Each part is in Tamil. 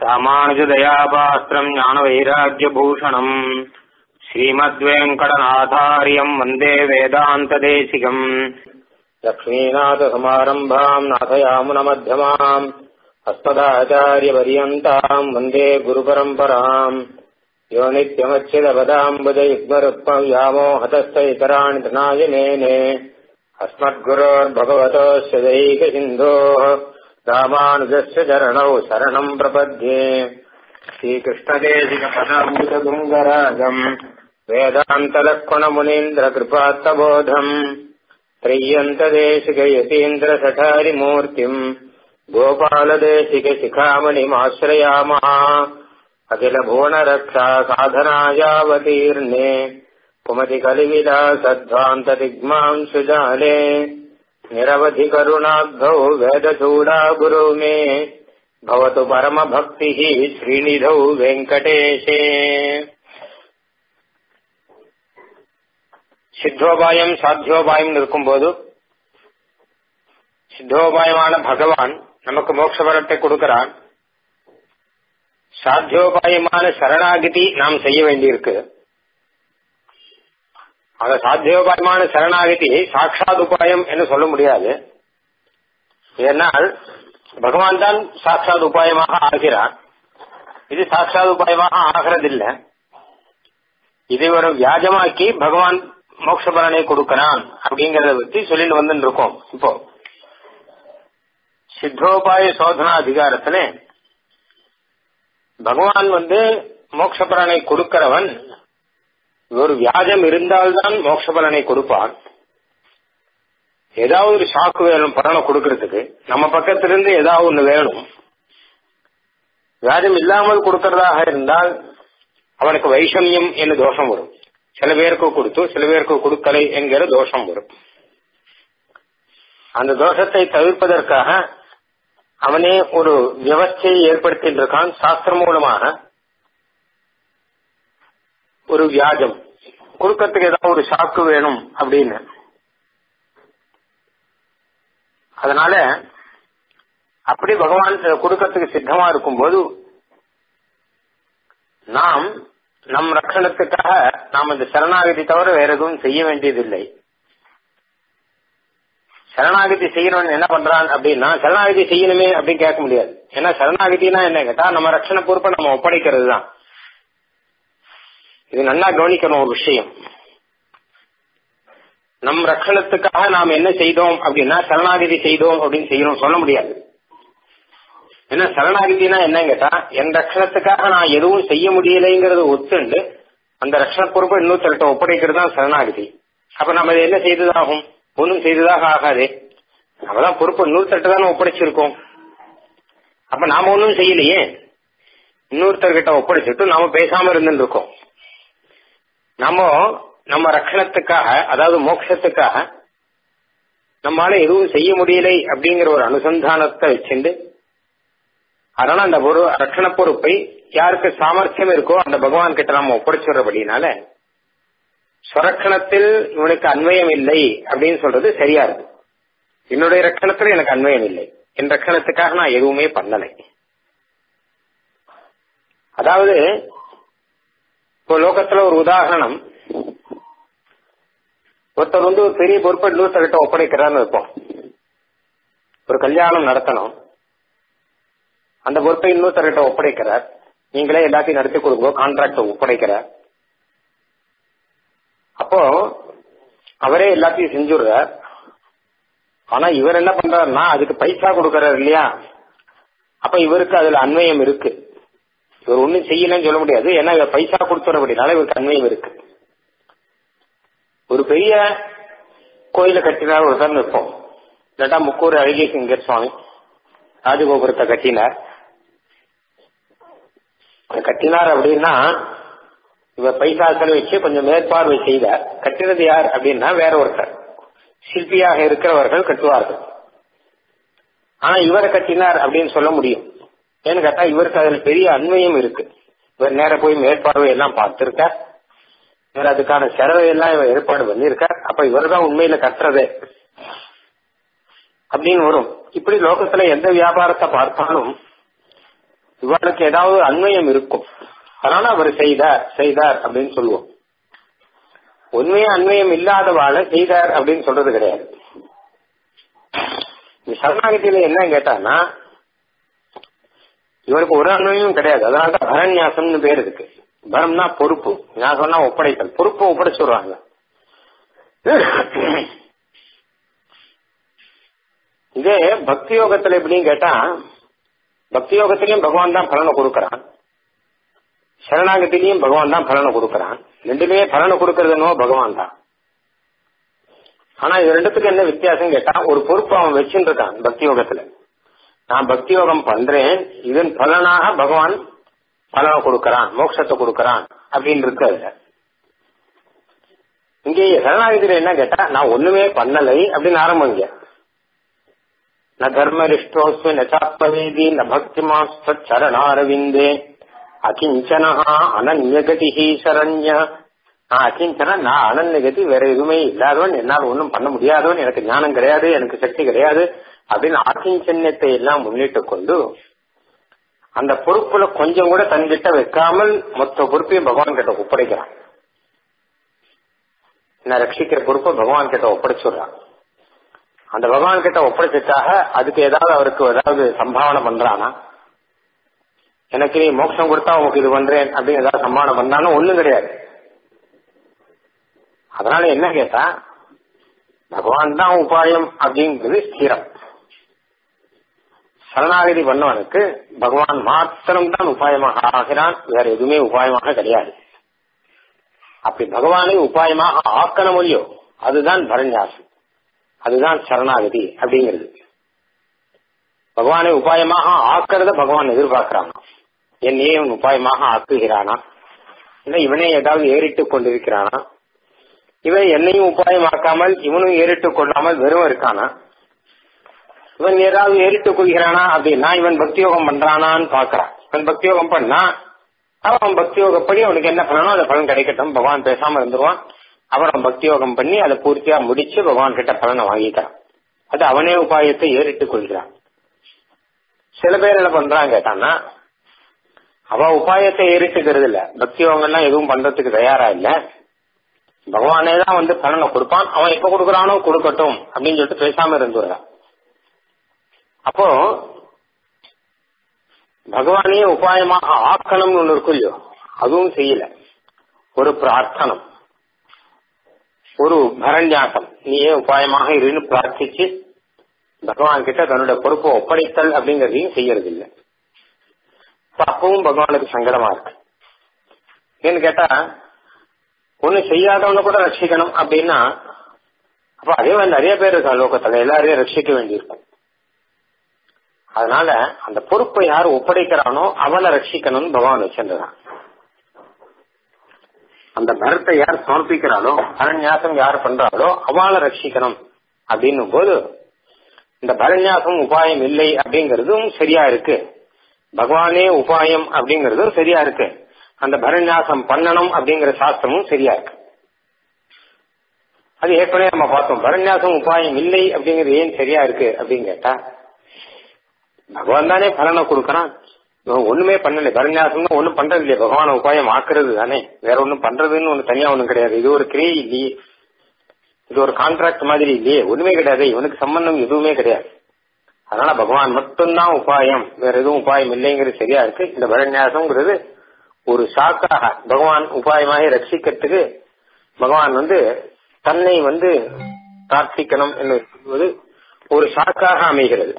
ராமானுஜதயாபாஸ்திரம் ஞானவைராக்கியபூஷணம் ஸ்ரீமத்வேங்கடநாதாரியம் வந்தே வேதாந்ததேசிகம் லக்ஷ்மீநாதசமாரம்பாம் நாதயாமுனமध्यமாம் अस्मदाचार्यपर्यन्ताम् वन्दे गुरुपरम्पराम् यो नित्यमच्युतपदाम्बुजयुग्मरुक्मव्यामोहतस्थैतराणि धनाय मेने अस्मद्गुरोर्भगवतोऽस्य दैकसिन्धोः रामानुजस्य चरणौ शरणम् प्रपद्ये श्रीकृष्णदेशिकपदाम्बुजगुङ्गराजम् वेदान्तलक्ष्मणमुनीन्द्रकृपात्तबोधम् त्रय्यन्तदेशिकयतीन्द्रसठारिमूर्तिम् गोपालदेशिकशिखामणिमाश्रयामः अखिलभुवनरक्षा साधनायावतीर्णे कुमतिकलिविलासध्वान्तदिग्माम् सुजाले निरवधिकरुणाब्धौ वेदचूडा गुरु मे भवतु परमभक्तिः श्रीनिधौ வெங்கடேஷே சித்தோபாயம் சாத்தியோபாயம் இருக்கும்போது சித்தோபாயமான பகவான் நமக்கு மோட்சபரத்தை கொடுக்கிறான் சாத்தியோபாயமான சரணாகிதி நாம் செய்ய வேண்டியிருக்கு அந்த சாத்தியோபாயமான சரணாகிதி சாட்சாத் உபாயம் என்று சொல்ல முடியாது ஏன்னால் பகவான் தான் சாட்சாத் உபாயமாக ஆகிறான் இது சாட்சாத் உபாயமாக ஆகிறதில்லை இதை ஒரு வியாஜமாக்கி பகவான் மோட்சபலனை கொடுக்கிறான் அப்படிங்கறத பத்தி சொல்லிட்டு வந்து இருக்கோம் இப்போ சித்தோபாய சோதனா அதிகாரத்துல பகவான் வந்து மோட்சபலனை கொடுக்கிறவன் ஒரு வியாஜம் இருந்தால்தான் மோட்சபலனை கொடுப்பான் ஏதாவது ஒரு ஷாக்கு வேணும் பலனை கொடுக்கறதுக்கு நம்ம பக்கத்திலிருந்து ஏதாவது ஒண்ணு வேணும் வியாஜம் இல்லாமல் கொடுக்கறதாக இருந்தால் அவனுக்கு வைஷமியம் என்று தோஷம் வரும் சில பேருக்கு கொடுத்து சில பேருக்கு கொடுக்கலை என்கிற தோஷம் வரும் அந்த தோஷத்தை தவிர்ப்பதற்காக அவனே ஒரு வியவஸ்தையை ஏற்படுத்திட்டு இருக்கான் சாஸ்திரம் மூலமாக ஒரு வியாஜம் கொடுக்கறதுக்கு ஏதாவது ஒரு சாக்கு வேணும் அப்படின்னு அதனால அப்படி பகவான் கொடுக்கறதுக்கு சித்தமா இருக்கும்போது நாம் நம் ரட்சணத்துக்காக நாம் இந்த சரணாகதி தவிர வேற எதுவும் செய்ய வேண்டியதில்லை சரணாகதி செய்யறவன் என்ன பண்றான் அப்படின்னா சரணாகதி செய்யணுமே அப்படின்னு கேட்க முடியாது ஏன்னா சரணாகதினா என்ன கேட்டா நம்ம ரட்சண பொறுப்பை நம்ம ஒப்படைக்கிறது தான் இது நல்லா கவனிக்கணும் ஒரு விஷயம் நம் ரட்சணத்துக்காக நாம் என்ன செய்தோம் அப்படின்னா சரணாகதி செய்தோம் அப்படின்னு செய்யணும் சொல்ல முடியாது ஏன்னா சரணாகதினா என்ன கேட்டா என் ரட்சணத்துக்காக நான் எதுவும் செய்ய முடியலைங்கிறத ஒத்துண்டு அந்த ரட்சண பொறுப்பை இன்னொருத்தர்கிட்ட ஒப்படைக்கிறது தான் சரணாகதி அப்ப நம்ம என்ன செய்ததாகும் ஒன்றும் செய்ததாக ஆகாதே நம்ம தான் பொறுப்பு இன்னொருத்தர்கிட்ட தானே ஒப்படைச்சிருக்கோம் அப்ப நாம ஒன்றும் செய்யலையே இன்னொருத்தர்கிட்ட ஒப்படைச்சிட்டு நாம பேசாம இருந்துட்டு இருக்கோம் நம்ம நம்ம ரட்சணத்துக்காக அதாவது மோட்சத்துக்காக நம்மளால எதுவும் செய்ய முடியலை அப்படிங்கிற ஒரு அனுசந்தானத்தை வச்சுண்டு அதனால அந்த ஒரு ரட்சண பொறுப்பை யாருக்கு சாமர்த்தியம் இருக்கோ அந்த பகவான் கிட்ட நம்ம ஒப்படைச்சுடுறபடினால ஸ்வரட்சணத்தில் இவனுக்கு அன்வயம் இல்லை அப்படின்னு சொல்றது சரியா இருக்கு என்னுடைய ரட்சணத்துல எனக்கு அன்வயம் இல்லை என் ரட்சணத்துக்காக நான் எதுவுமே பண்ணலை அதாவது இப்போ லோகத்துல ஒரு உதாரணம் ஒருத்தர் வந்து ஒரு பெரிய பொறுப்பை இன்னொருத்தர்கிட்ட ஒப்படைக்கிறான்னு இருப்போம் ஒரு கல்யாணம் நடத்தணும் அந்த பொறுப்பை இன்னொருத்தர்கிட்ட ஒப்படைக்கிறார் நீங்களே எல்லாத்தையும் நடத்தி கொடுங்க கான்ட்ராக்ட் ஒப்படைக்கிறார் அப்போ அவரே எல்லாத்தையும் செஞ்சுடுறார் ஆனா இவர் என்ன பண்றாருன்னா அதுக்கு பைசா கொடுக்கறாரு இல்லையா அப்ப இவருக்கு அதுல அன்வயம் இருக்கு இவர் ஒன்னும் செய்யலன்னு சொல்ல முடியாது ஏன்னா இவர் பைசா கொடுத்துறபடினால இவருக்கு அன்வயம் இருக்கு ஒரு பெரிய கோயில கட்டினார் ஒரு தான் இருப்போம் இல்லாட்டா முக்கூர் அழகிய சிங்கர் சுவாமி ராஜகோபுரத்தை கட்டினார் கட்டினார் அப்படின்னா இவர் பைசா செலவச்சு கொஞ்சம் மேற்பார்வை செய்தார் கட்டினது யார் அப்படின்னா வேற ஒருத்தர் சிற்பியாக இருக்கிறவர்கள் கட்டுவார்கள் ஆனா இவரை கட்டினார் அப்படின்னு சொல்ல முடியும் ஏன்னு கேட்டா இவருக்கு அதுல பெரிய அண்மையும் இருக்கு இவர் நேர போய் மேற்பார்வை எல்லாம் பார்த்திருக்கார் இவர் அதுக்கான செலவை எல்லாம் இவர் ஏற்பாடு பண்ணியிருக்கார் அப்ப இவர் தான் உண்மையில கட்டுறது அப்படின்னு வரும் இப்படி லோகத்துல எந்த வியாபாரத்தை பார்த்தாலும் இவளுக்கு ஏதாவது அன்வயம் இருக்கும் அதனால அவர் செய்தார் செய்தார் அப்படின்னு சொல்லுவோம் உண்மையா அன்வயம் இல்லாதவாள செய்தார் அப்படின்னு சொல்றது கிடையாது இந்த சரணாகதியில என்ன கேட்டான்னா இவருக்கு ஒரு அன்வயமும் கிடையாது அதனாலதான் பரநியாசம்னு பேர் இருக்கு பரம்னா பொறுப்பு ஞாசம்னா ஒப்படைத்தல் பொறுப்பை ஒப்படைச்சுடுறாங்க இதே பக்தி யோகத்துல எப்படின்னு கேட்டா பக்தி யோகத்திலையும் பகவான் தான் பலனை கொடுக்கறான் சரணாகத்திலையும் பகவான் தான் பலனை கொடுக்கறான் ரெண்டுலயே பலனை கொடுக்கறதுனோ பகவான் தான் ஆனா இது ரெண்டுத்துக்கு என்ன வித்தியாசம் கேட்டா ஒரு பொறுப்பு அவன் வச்சுட்டு இருக்கான் பக்தி யோகத்துல நான் பக்தி யோகம் பண்றேன் இதன் பலனாக பகவான் பலனை கொடுக்கறான் மோட்சத்தை கொடுக்கறான் அப்படின்னு இருக்கு அதுல இங்கே சரணாகதியில என்ன கேட்டா நான் ஒண்ணுமே பண்ணலை அப்படின்னு ஆரம்பிங்க ந தர்மரிஷ்டோஸ்மி நச்சாத்மவேதி ந பக்திமாஸ்த சரணாரவிந்தே அகிஞ்சனா அனன்யகதி சரண்ய நான் அகிஞ்சனா நான் அனன்யகதி வேற எதுவுமே இல்லாதவன் என்னால் ஒன்றும் பண்ண முடியாதவன் எனக்கு ஞானம் கிடையாது எனக்கு சக்தி கிடையாது அப்படின்னு ஆக்கிஞ்சன்யத்தை எல்லாம் முன்னிட்டு கொண்டு அந்த பொறுப்புல கொஞ்சம் கூட தன்கிட்ட வைக்காமல் மொத்த பொறுப்பையும் பகவான் கிட்ட ஒப்படைக்கிறான் நான் ரட்சிக்கிற பொறுப்பை பகவான் கிட்ட ஒப்படைச்சுடுறான் அந்த பகவான் கிட்ட ஒப்படைச்சிட்டாக அதுக்கு ஏதாவது அவருக்கு ஏதாவது சம்பாவனை பண்றானா எனக்கு நீ மோட்சம் கொடுத்தா உனக்கு இது பண்றேன் அப்படின்னு ஏதாவது சம்பாவனை பண்ணாலும் ஒண்ணும் கிடையாது அதனால என்ன கேட்டா பகவான் தான் உபாயம் அப்படிங்கிறது ஸ்திரம் சரணாகதி பண்ணவனுக்கு பகவான் மாத்திரம்தான் உபாயமாக ஆகிறான் வேற எதுவுமே உபாயமாக கிடையாது அப்படி பகவானை உபாயமாக ஆக்கணும் இல்லையோ அதுதான் பரநியாசம் அதுதான் சரணாகதி அப்படிங்கிறது பகவானை உபாயமாக ஆக்கிறத பகவான் எதிர்பார்க்கிறானா என்னையே இவன் உபாயமாக ஆக்குகிறானா இல்ல இவனே ஏதாவது ஏறிட்டுக் கொண்டிருக்கிறானா இவன் என்னையும் உபாயமாக்காமல் இவனும் ஏறிட்டுக் கொள்ளாமல் வெறும் இருக்கானா இவன் ஏதாவது ஏறிட்டுக் கொள்கிறானா அப்படின்னா இவன் பக்தியோகம் பண்றானான்னு பாக்குறான் இவன் பக்தியோகம் பண்ணா அவன் பக்தியோகப்படி அவனுக்கு என்ன பண்ணணும் அந்த பலன் கிடைக்கட்டும் பகவான் பேசாம இருந்துருவான் அப்புறம் பக்தியோகம் பண்ணி அதை பூர்த்தியா முடிச்சு பகவான் கிட்ட பலனை வாங்கிக்கிறான் அது அவனே உபாயத்தை ஏறிட்டுக் கொள்கிறான் சில பேர் என்ன பண்றான் கேட்டான்னா அவ உபாயத்தை ஏறிட்டுக்கிறது இல்ல பக்தியோகம்லாம் எதுவும் பண்றதுக்கு தயாரா இல்ல பகவானே தான் வந்து பலனை கொடுப்பான் அவன் எப்ப கொடுக்கறானோ கொடுக்கட்டும் அப்படின்னு சொல்லிட்டு பேசாம இருந்துடுறான் அப்போ பகவானையே உபாயமாக ஆக்கணும்னு ஒண்ணு இருக்கும் இல்லையோ அதுவும் செய்யல ஒரு பிரார்த்தனம் ஒரு பரண்யாசம் நீயே உபாயமாக இருன்னு பிரார்த்திச்சு பகவான் கிட்ட தன்னோட பொறுப்பை ஒப்படைத்தல் அப்படிங்கறதையும் செய்யறது இல்லை அப்பவும் பகவானுக்கு சங்கடமா இருக்கு ஏன்னு கேட்டா ஒண்ணு செய்யாதவன கூட ரட்சிக்கணும் அப்படின்னா அப்ப அதே மாதிரி நிறைய பேர் இருக்கா லோகத்துல எல்லாரையும் ரட்சிக்க வேண்டியிருக்கும் அதனால அந்த பொறுப்பை யார் ஒப்படைக்கிறானோ அவனை ரட்சிக்கணும்னு பகவான் வச்சிருந்தான் அந்த பரத்தை யார் சமர்ப்பிக்கிறாளோ பரநியாசம் யார் பண்றாளோ அவளை ரட்சிக்கணும் அப்படின்னும் போது இந்த பரநியாசம் உபாயம் இல்லை அப்படிங்கறதும் சரியா இருக்கு பகவானே உபாயம் அப்படிங்கறதும் சரியா இருக்கு அந்த பரநியாசம் பண்ணணும் அப்படிங்கிற சாஸ்திரமும் சரியா இருக்கு அது ஏற்கனவே நம்ம பார்த்தோம் பரநியாசம் உபாயம் இல்லை அப்படிங்கிறது ஏன் சரியா இருக்கு அப்படின்னு கேட்டா பகவான் தானே பலனை கொடுக்கறான் ஒண்ணுமே பண்ணல பரநியாசம் ஒண்ணும் பண்றது இல்லையே பகவான உபாயம் ஆக்குறது தானே வேற ஒண்ணும் பண்றதுன்னு ஒண்ணு தனியா ஒண்ணும் கிடையாது இது ஒரு கிரியை இல்லையே இது ஒரு கான்ட்ராக்ட் மாதிரி இல்லையே ஒண்ணுமே கிடையாது இவனுக்கு சம்பந்தம் எதுவுமே கிடையாது அதனால பகவான் மட்டும்தான் உபாயம் வேற எதுவும் உபாயம் இல்லைங்கிறது சரியா இருக்கு இந்த பரநியாசம்ங்கிறது ஒரு சாக்காக பகவான் உபாயமாக ரட்சிக்கிறதுக்கு பகவான் வந்து தன்னை வந்து பிரார்த்திக்கணும் என்று சொல்வது ஒரு சாக்காக அமைகிறது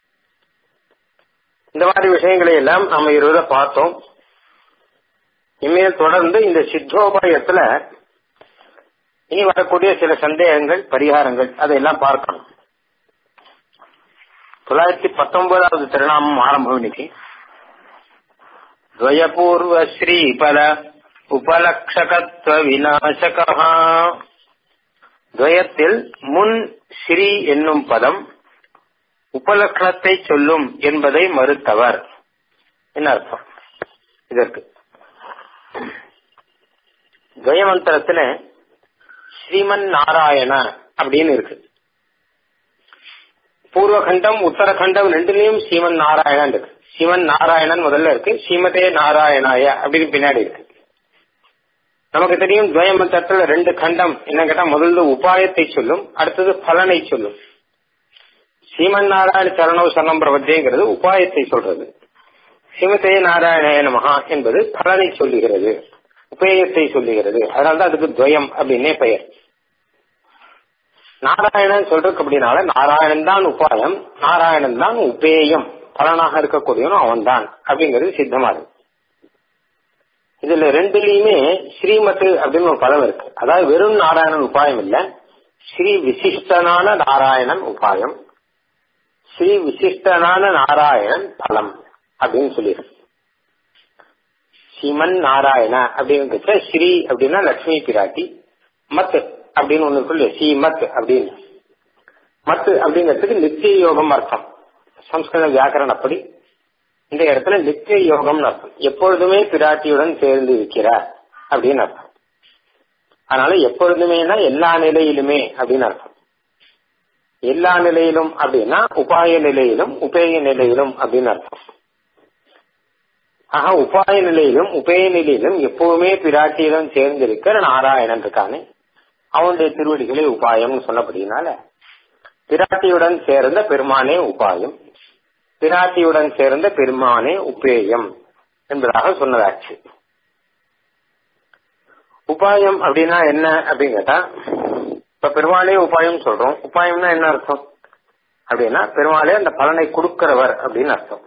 இந்த மாதிரி விஷயங்களை எல்லாம் நம்ம இருவரை பார்த்தோம் இனிமேல் தொடர்ந்து இந்த சித்தோபாயத்துல இனி வரக்கூடிய சில சந்தேகங்கள் பரிகாரங்கள் அதையெல்லாம் பார்க்கணும் தொள்ளாயிரத்தி பத்தொன்பதாவது திருநாமம் ஆரம்பம் இன்னைக்கு துவயபூர்வ ஸ்ரீபல உபலக்ஷகத்துவ விநாசக துவயத்தில் முன் ஸ்ரீ என்னும் பதம் உபலக்ஷணத்தை சொல்லும் என்பதை மறுத்தவர் என்ன அர்த்தம் இதற்கு துவயமந்திரத்துல ஸ்ரீமன் நாராயண அப்படின்னு இருக்கு பூர்வகண்டம் உத்தரகண்டம் ரெண்டுலயும் ஸ்ரீமன் நாராயணன் இருக்கு சிவன் நாராயணன் முதல்ல இருக்கு ஸ்ரீமதே நாராயணாய அப்படின்னு பின்னாடி இருக்கு நமக்கு தெரியும் துவயமந்தத்துல ரெண்டு கண்டம் என்ன கேட்டா முதல்ல உபாயத்தை சொல்லும் அடுத்தது பலனை சொல்லும் ஸ்ரீமன் நாராயண சரணோ சரணம் பிரபத்தேங்கிறது உபாயத்தை சொல்றது ஸ்ரீமதே நாராயண மகா என்பது பலனை சொல்லுகிறது உபேயத்தை சொல்லுகிறது அதனால்தான் அதுக்கு துவயம் அப்படின்னே பெயர் நாராயணன் சொல்றதுக்கு அப்படின்னால நாராயணன் தான் உபாயம் நாராயணன் தான் உபேயம் பலனாக இருக்கக்கூடியவனும் அவன் தான் அப்படிங்கிறது சித்தமா இருக்கு இதுல ரெண்டுலயுமே ஸ்ரீமத்து அப்படின்னு ஒரு பதம் இருக்கு அதாவது வெறும் நாராயணன் உபாயம் இல்ல ஸ்ரீ விசிஷ்டனான நாராயணன் உபாயம் ஸ்ரீ விசிஷ்டனான நாராயணன் பலம் அப்படின்னு சொல்லியிருக்கு ஸ்ரீமன் நாராயண அப்படின்னு ஸ்ரீ அப்படின்னா லட்சுமி பிராட்டி மத் அப்படின்னு ஒண்ணு சொல்லு ஸ்ரீமத் அப்படின்னு மத் அப்படிங்கிறதுக்கு நித்திய யோகம் அர்த்தம் சம்ஸ்கிருத வியாக்கரணப்படி இந்த இடத்துல நித்திய யோகம்னு அர்த்தம் எப்பொழுதுமே பிராட்டியுடன் சேர்ந்து இருக்கிறார் அப்படின்னு அர்த்தம் அதனால எப்பொழுதுமேனா எல்லா நிலையிலுமே அப்படின்னு அர்த்தம் எல்லா நிலையிலும் அப்படின்னா உபாய நிலையிலும் உபேய நிலையிலும் அப்படின்னு அர்த்தம் ஆக உபாய நிலையிலும் உபேய நிலையிலும் எப்பவுமே பிராட்டியுடன் சேர்ந்திருக்கிற நாராயணன் இருக்கானே அவனுடைய திருவடிகளே உபாயம்னு சொன்னபடினால பிராட்டியுடன் சேர்ந்த பெருமானே உபாயம் பிராட்டியுடன் சேர்ந்த பெருமானே உபேயம் என்பதாக சொன்னதாச்சு உபாயம் அப்படின்னா என்ன அப்படின்னு கேட்டா இப்ப பெருமாளே உபாயம் சொல்றோம் உபாயம்னா என்ன அர்த்தம் அப்படின்னா பெருமாளே அந்த பலனை கொடுக்கிறவர் அப்படின்னு அர்த்தம்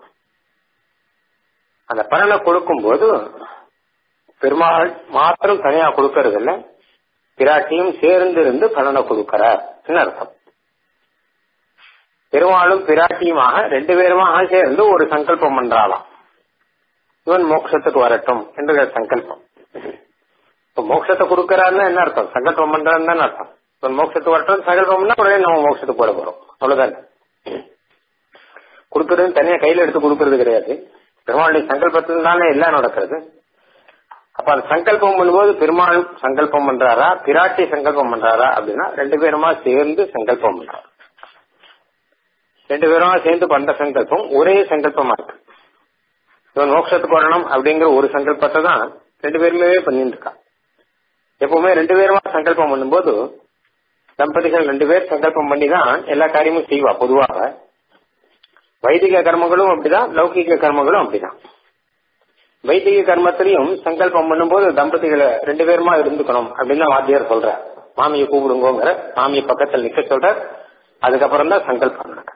அந்த பலனை கொடுக்கும் போது பெருமாள் மாத்திரம் தனியா கொடுக்கறது இல்ல பிராட்டியும் சேர்ந்து இருந்து பலனை கொடுக்கிறார் அர்த்தம் பெருமாளும் பிராட்டியுமாக ரெண்டு பேருமாக சேர்ந்து ஒரு சங்கல்பம் பண்றாளாம் இவன் மோட்சத்துக்கு வரட்டும் என்ற சங்கல்பம் இப்ப மோட்சத்தை கொடுக்கறாருன்னா என்ன அர்த்தம் சங்கல்பம் பண்றாருன்னு தானே அர்த்தம் இவன் மோட்சத்துக்கு வரட்டும் சங்கல்பம்னா உடனே நம்ம மோட்சத்துக்கு போட போறோம் அவ்வளவுதான் கொடுக்கறது தனியா கையில எடுத்து கொடுக்கறது கிடையாது பெருமாளுடைய சங்கல்பத்தில் தானே எல்லாம் நடக்கிறது அப்ப அந்த சங்கல்பம் பண்ணும்போது பெருமாள் சங்கல்பம் பண்றாரா பிராட்டி சங்கல்பம் பண்றாரா அப்படின்னா ரெண்டு பேருமா சேர்ந்து சங்கல்பம் பண்றாரு ரெண்டு பேருமா சேர்ந்து பண்ற சங்கல்பம் ஒரே சங்கல்பமா இருக்கு இவன் மோட்சத்துக்கு வரணும் அப்படிங்கிற ஒரு சங்கல்பத்தை தான் ரெண்டு பேருமே பண்ணிட்டு இருக்கா எப்பவுமே ரெண்டு பேருமா சங்கல்பம் பண்ணும்போது தம்பதிகள் ரெண்டு பேர் சங்கல்பம் பண்ணி தான் எல்லா காரியமும் செய்வா பொதுவாக வைதிக கர்மங்களும் அப்படிதான் லௌகிக கர்மங்களும் அப்படிதான் வைதிக கர்மத்திலையும் சங்கல்பம் பண்ணும்போது தம்பதிகளை ரெண்டு பேருமா இருந்துக்கணும் அப்படின்னு தான் வாத்தியார் சொல்ற மாமியை கூப்பிடுங்கிற மாமியை பக்கத்தில் நிக்க சொல்ற அதுக்கப்புறம் தான் சங்கல்பம் நடக்கும்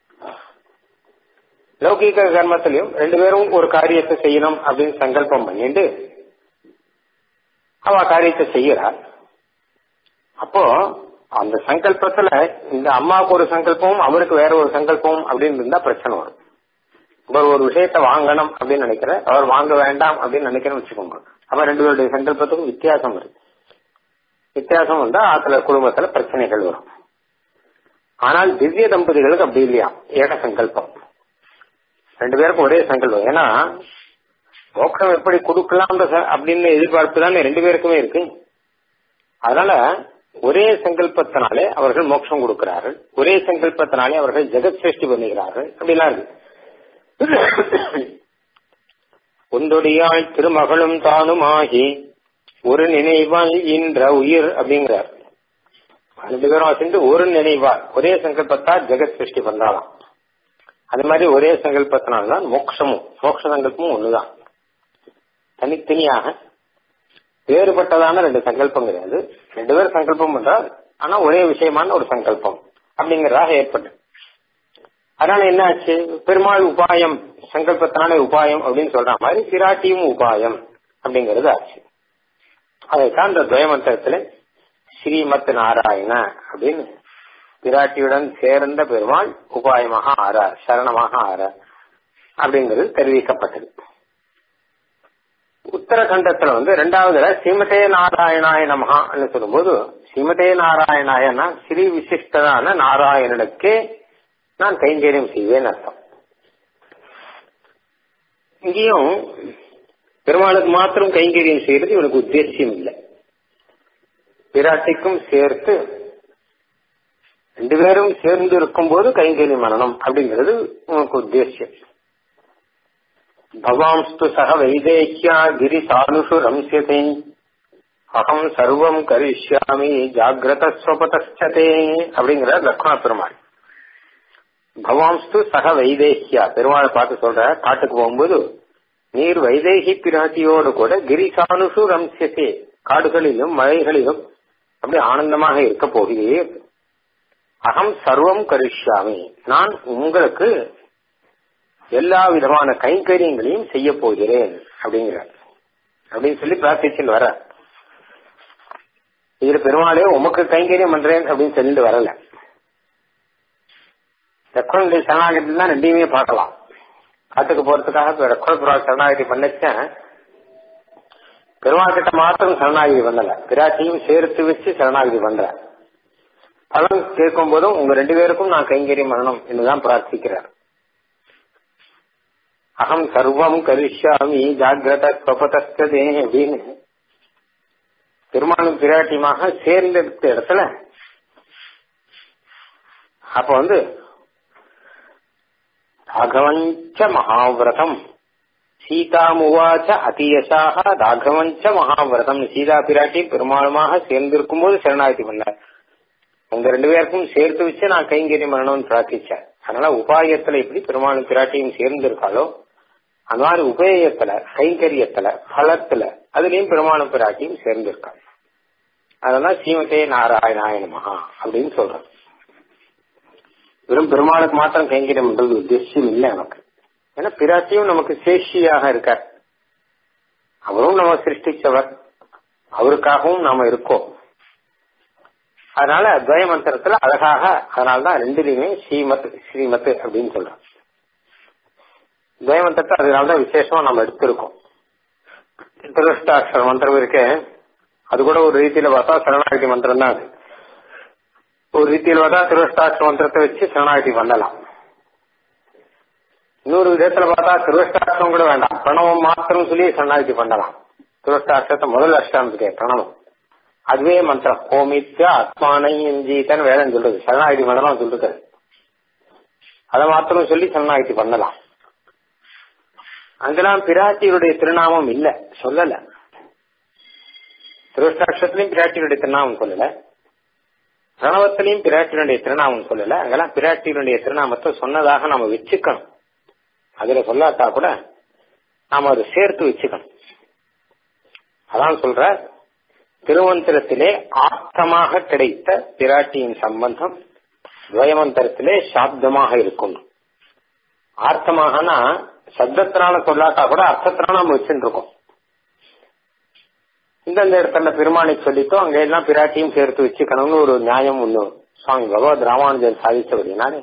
லௌகிக கர்மத்திலையும் ரெண்டு பேரும் ஒரு காரியத்தை செய்யணும் அப்படின்னு சங்கல்பம் பண்ணிட்டு அவ காரியத்தை செய்யறாள் அப்போ அந்த சங்கல்பத்துல இந்த அம்மாவுக்கு ஒரு சங்கல்பமும் அவருக்கு வேற ஒரு சங்கல்பமும் அப்படின்னு இருந்தா பிரச்சனை வரும் இவர் ஒரு விஷயத்த வாங்கணும் அப்படின்னு நினைக்கிற அவர் வாங்க வேண்டாம் அப்படின்னு நினைக்கிறேன்னு வச்சுக்கோங்க அப்ப ரெண்டு பேருடைய சங்கல்பத்துக்கும் வித்தியாசம் இருக்கு வித்தியாசம் வந்தா ஆத்துல குடும்பத்துல பிரச்சனைகள் வரும் ஆனால் திவ்ய தம்பதிகளுக்கு அப்படி இல்லையா ஏக சங்கல்பம் ரெண்டு பேருக்கும் ஒரே சங்கல்பம் ஏன்னா மோட்சம் எப்படி கொடுக்கலாம் அப்படின்னு எதிர்பார்ப்பு தானே ரெண்டு பேருக்குமே இருக்கு அதனால ஒரே சங்கல்பத்தினாலே அவர்கள் மோட்சம் கொடுக்கிறார்கள் ஒரே சங்கல்பத்தினாலே அவர்கள் ஜெகத் சிருஷ்டி பண்ணுகிறார்கள் அப்படிலாம் இருக்கு ஒன்றொடியாள் திருமகளும் தானுமாகி ஒரு நினைவால் இன்ற உயிர் அப்படிங்கிறார் ரெண்டு பேரும் சேர்ந்து ஒரு நினைவால் ஒரே சங்கல்பத்தால் ஜெகத் சிருஷ்டி பண்றாளாம் அது மாதிரி ஒரே சங்கல்பத்தினால்தான் மோட்சமும் மோட்ச சங்கல்பமும் ஒண்ணுதான் தனித்தனியாக வேறுபட்டதான ரெண்டு சங்கல்பம் கிடையாது ரெண்டு பேரும் சங்கல்பம் பண்றார் ஆனா ஒரே விஷயமான ஒரு சங்கல்பம் அப்படிங்கறதாக ஏற்பட்டு அதனால என்ன ஆச்சு பெருமாள் உபாயம் சங்கல்பத்தினால உபாயம் அப்படின்னு சொல்ற மாதிரி பிராட்டியும் உபாயம் அப்படிங்கிறது ஆச்சு அதைத்தான் இந்த துவயமந்திரத்துல ஸ்ரீமத் நாராயண அப்படின்னு பிராட்டியுடன் சேர்ந்த பெருமாள் உபாயமாக ஆறார் சரணமாக ஆறார் அப்படிங்கிறது தெரிவிக்கப்பட்டது உத்தரகண்டத்துல வந்து ரெண்டாவதுல ஸ்ரீமதே நாராயணாய நமகான்னு சொல்லும்போது ஸ்ரீமதே நாராயணாயனா ஸ்ரீ விசிஷ்டனான நாராயணனுக்கே நான் கைங்கரியம் செய்வேன் அர்த்தம் இங்கேயும் பெருமாளுக்கு மாத்திரம் கைங்கரியம் செய்யறது இவனுக்கு உத்தேசியம் இல்லை பிராட்டிக்கும் சேர்த்து ரெண்டு பேரும் சேர்ந்து இருக்கும் போது கைங்கரியம் பண்ணணும் அப்படிங்கிறது உனக்கு உத்தேசியம் பவாம்ஸ்து சக வைதேக்கியா கிரி சானுஷு ரம்சியதே அகம் சர்வம் கரிஷ்யாமி ஜாகிரத ஸ்வபதே அப்படிங்கிற லக்ஷ்மண பெருமாள் பவாம்ஸ்து சக வைதேகியா பெருமாளை பார்த்து சொல்ற காட்டுக்கு போகும்போது நீர் வைதேகி பிராட்டியோடு கூட கிரிசானுஷு ரம்சியதே காடுகளிலும் மலைகளிலும் அப்படி ஆனந்தமாக இருக்க போகிறீர் அகம் சர்வம் கரிஷ்யாமி நான் உங்களுக்கு எல்லா விதமான கைங்கரியங்களையும் செய்ய போகிறேன் அப்படிங்கிறார் அப்படின்னு சொல்லி பிரார்த்திச்சுன்னு வர இதுல பெருமாளே உமக்கு கைங்கரியம் பண்றேன் அப்படின்னு சொல்லிட்டு வரல லக்ஷ்மணுடைய சரணாகதி தான் ரெண்டையுமே பார்க்கலாம் காட்டுக்கு போறதுக்காக இப்ப லக்ஷ்மண புறா சரணாகதி பண்ணச்சேன் பெருமாள் கிட்ட மாத்திரம் சரணாகதி பண்ணல பிராட்டியும் சேர்த்து வச்சு சரணாகதி பண்ற பலன் கேட்கும் போதும் உங்க ரெண்டு பேருக்கும் நான் கைங்கரியம் பண்ணணும் என்றுதான் பிரார்த்திக்கிறார் அகம் சர்வம் கரிஷ்யாமி ஜாகிரத ஸ்வபதஸ்தே அப்படின்னு பெருமாளும் பிராட்டியுமாக சேர்ந்தெடுத்த இடத்துல அப்ப வந்து ராகவஞ்ச மகாவிரதம் சீதாமுவாச்ச அதியசாக ராகவஞ்ச மகாவிரதம் சீதா பிராட்டி பெருமாளுமாக சேர்ந்திருக்கும் போது சரணாகதி பண்ணார் உங்க ரெண்டு பேருக்கும் சேர்த்து வச்சு நான் கைங்கரியம் பண்ணணும்னு பிரார்த்திச்சேன் அதனால உபாயத்துல எப்படி பெருமாளும் பிராட்டியும் சேர்ந்து இருக்காளோ அந்த மாதிரி உபேயத்துல கைங்கரியத்துல பலத்துல அதுலயும் பெருமாளும் பிராட்டியும் சேர்ந்து இருக்காள் அதெல்லாம் சீமத்தே நாராயணாய மகா அப்படின்னு சொல்றோம் வெறும் பெருமாளுக்கு மாத்திரம் கைங்கரியம் பண்றது உத்தேசியம் இல்லை நமக்கு ஏன்னா பிராட்டியும் நமக்கு சேஷியாக இருக்கார் அவரும் நம்ம சிருஷ்டிச்சவர் அவருக்காகவும் நாம இருக்கோம் அதனால துவய மந்திரத்துல அழகாக அதனால்தான் ரெண்டுலையுமே ஸ்ரீமத் ஸ்ரீமத் அப்படின்னு சொல்றோம் துவய மந்திரத்தை அதனால்தான் விசேஷமா நம்ம எடுத்திருக்கோம் திருஷ்டாட்சர மந்திரம் இருக்கு அது கூட ஒரு ரீதியில பார்த்தா சரணாகதி மந்திரம் தான் அது ஒரு ரீதியில் பார்த்தா திருஷ்டாட்சர மந்திரத்தை வச்சு சரணாகதி பண்ணலாம் இன்னொரு விதத்துல பார்த்தா திருஷ்டாட்சரம் கூட வேண்டாம் பிரணவம் மாத்திரம் சொல்லி சரணாகதி பண்ணலாம் திருஷ்டாட்சரத்தை முதல் அஷ்டாமத்துக்கு பிரணவம் அதுவே மந்திரம் ஓமித்ய ஆத்மானை ஜீதன் வேதம் சொல்றது சரணாகதி மந்திரம் சொல்றது அதை மாத்திரம் சொல்லி சரணாகதி பண்ணலாம் அங்கெல்லாம் பிராட்டியுடைய திருநாமம் இல்ல சொல்லல திருஷ்டாட்சத்திலையும் பிராட்டியுடைய திருநாமம் சொல்லல பிரணவத்திலையும் பிராட்டியினுடைய திருநாமம் சொல்லல அங்கெல்லாம் பிராட்டியினுடைய திருநாமத்தை சொன்னதாக நம்ம வச்சுக்கணும் அதுல சொல்லாட்டா கூட நாம அதை சேர்த்து வச்சுக்கணும் அதான் சொல்ற திருமந்திரத்திலே ஆர்த்தமாக கிடைத்த பிராட்டியின் சம்பந்தம் துவயமந்திரத்திலே சாப்தமாக இருக்கும் ஆர்த்தமாகனா சப்தத்தினால சொல்லாட்டா கூட அர்த்தத்தினால நம்ம வச்சுட்டு இருக்கோம் இந்தந்த இடத்துல பெருமானை சொல்லிட்டோம் அங்க எல்லாம் பிராட்டியும் சேர்த்து வச்சுக்கணும்னு ஒரு நியாயம் ஒண்ணு சுவாமி பகவத் ராமானுஜர் சாதிச்சபடினாலே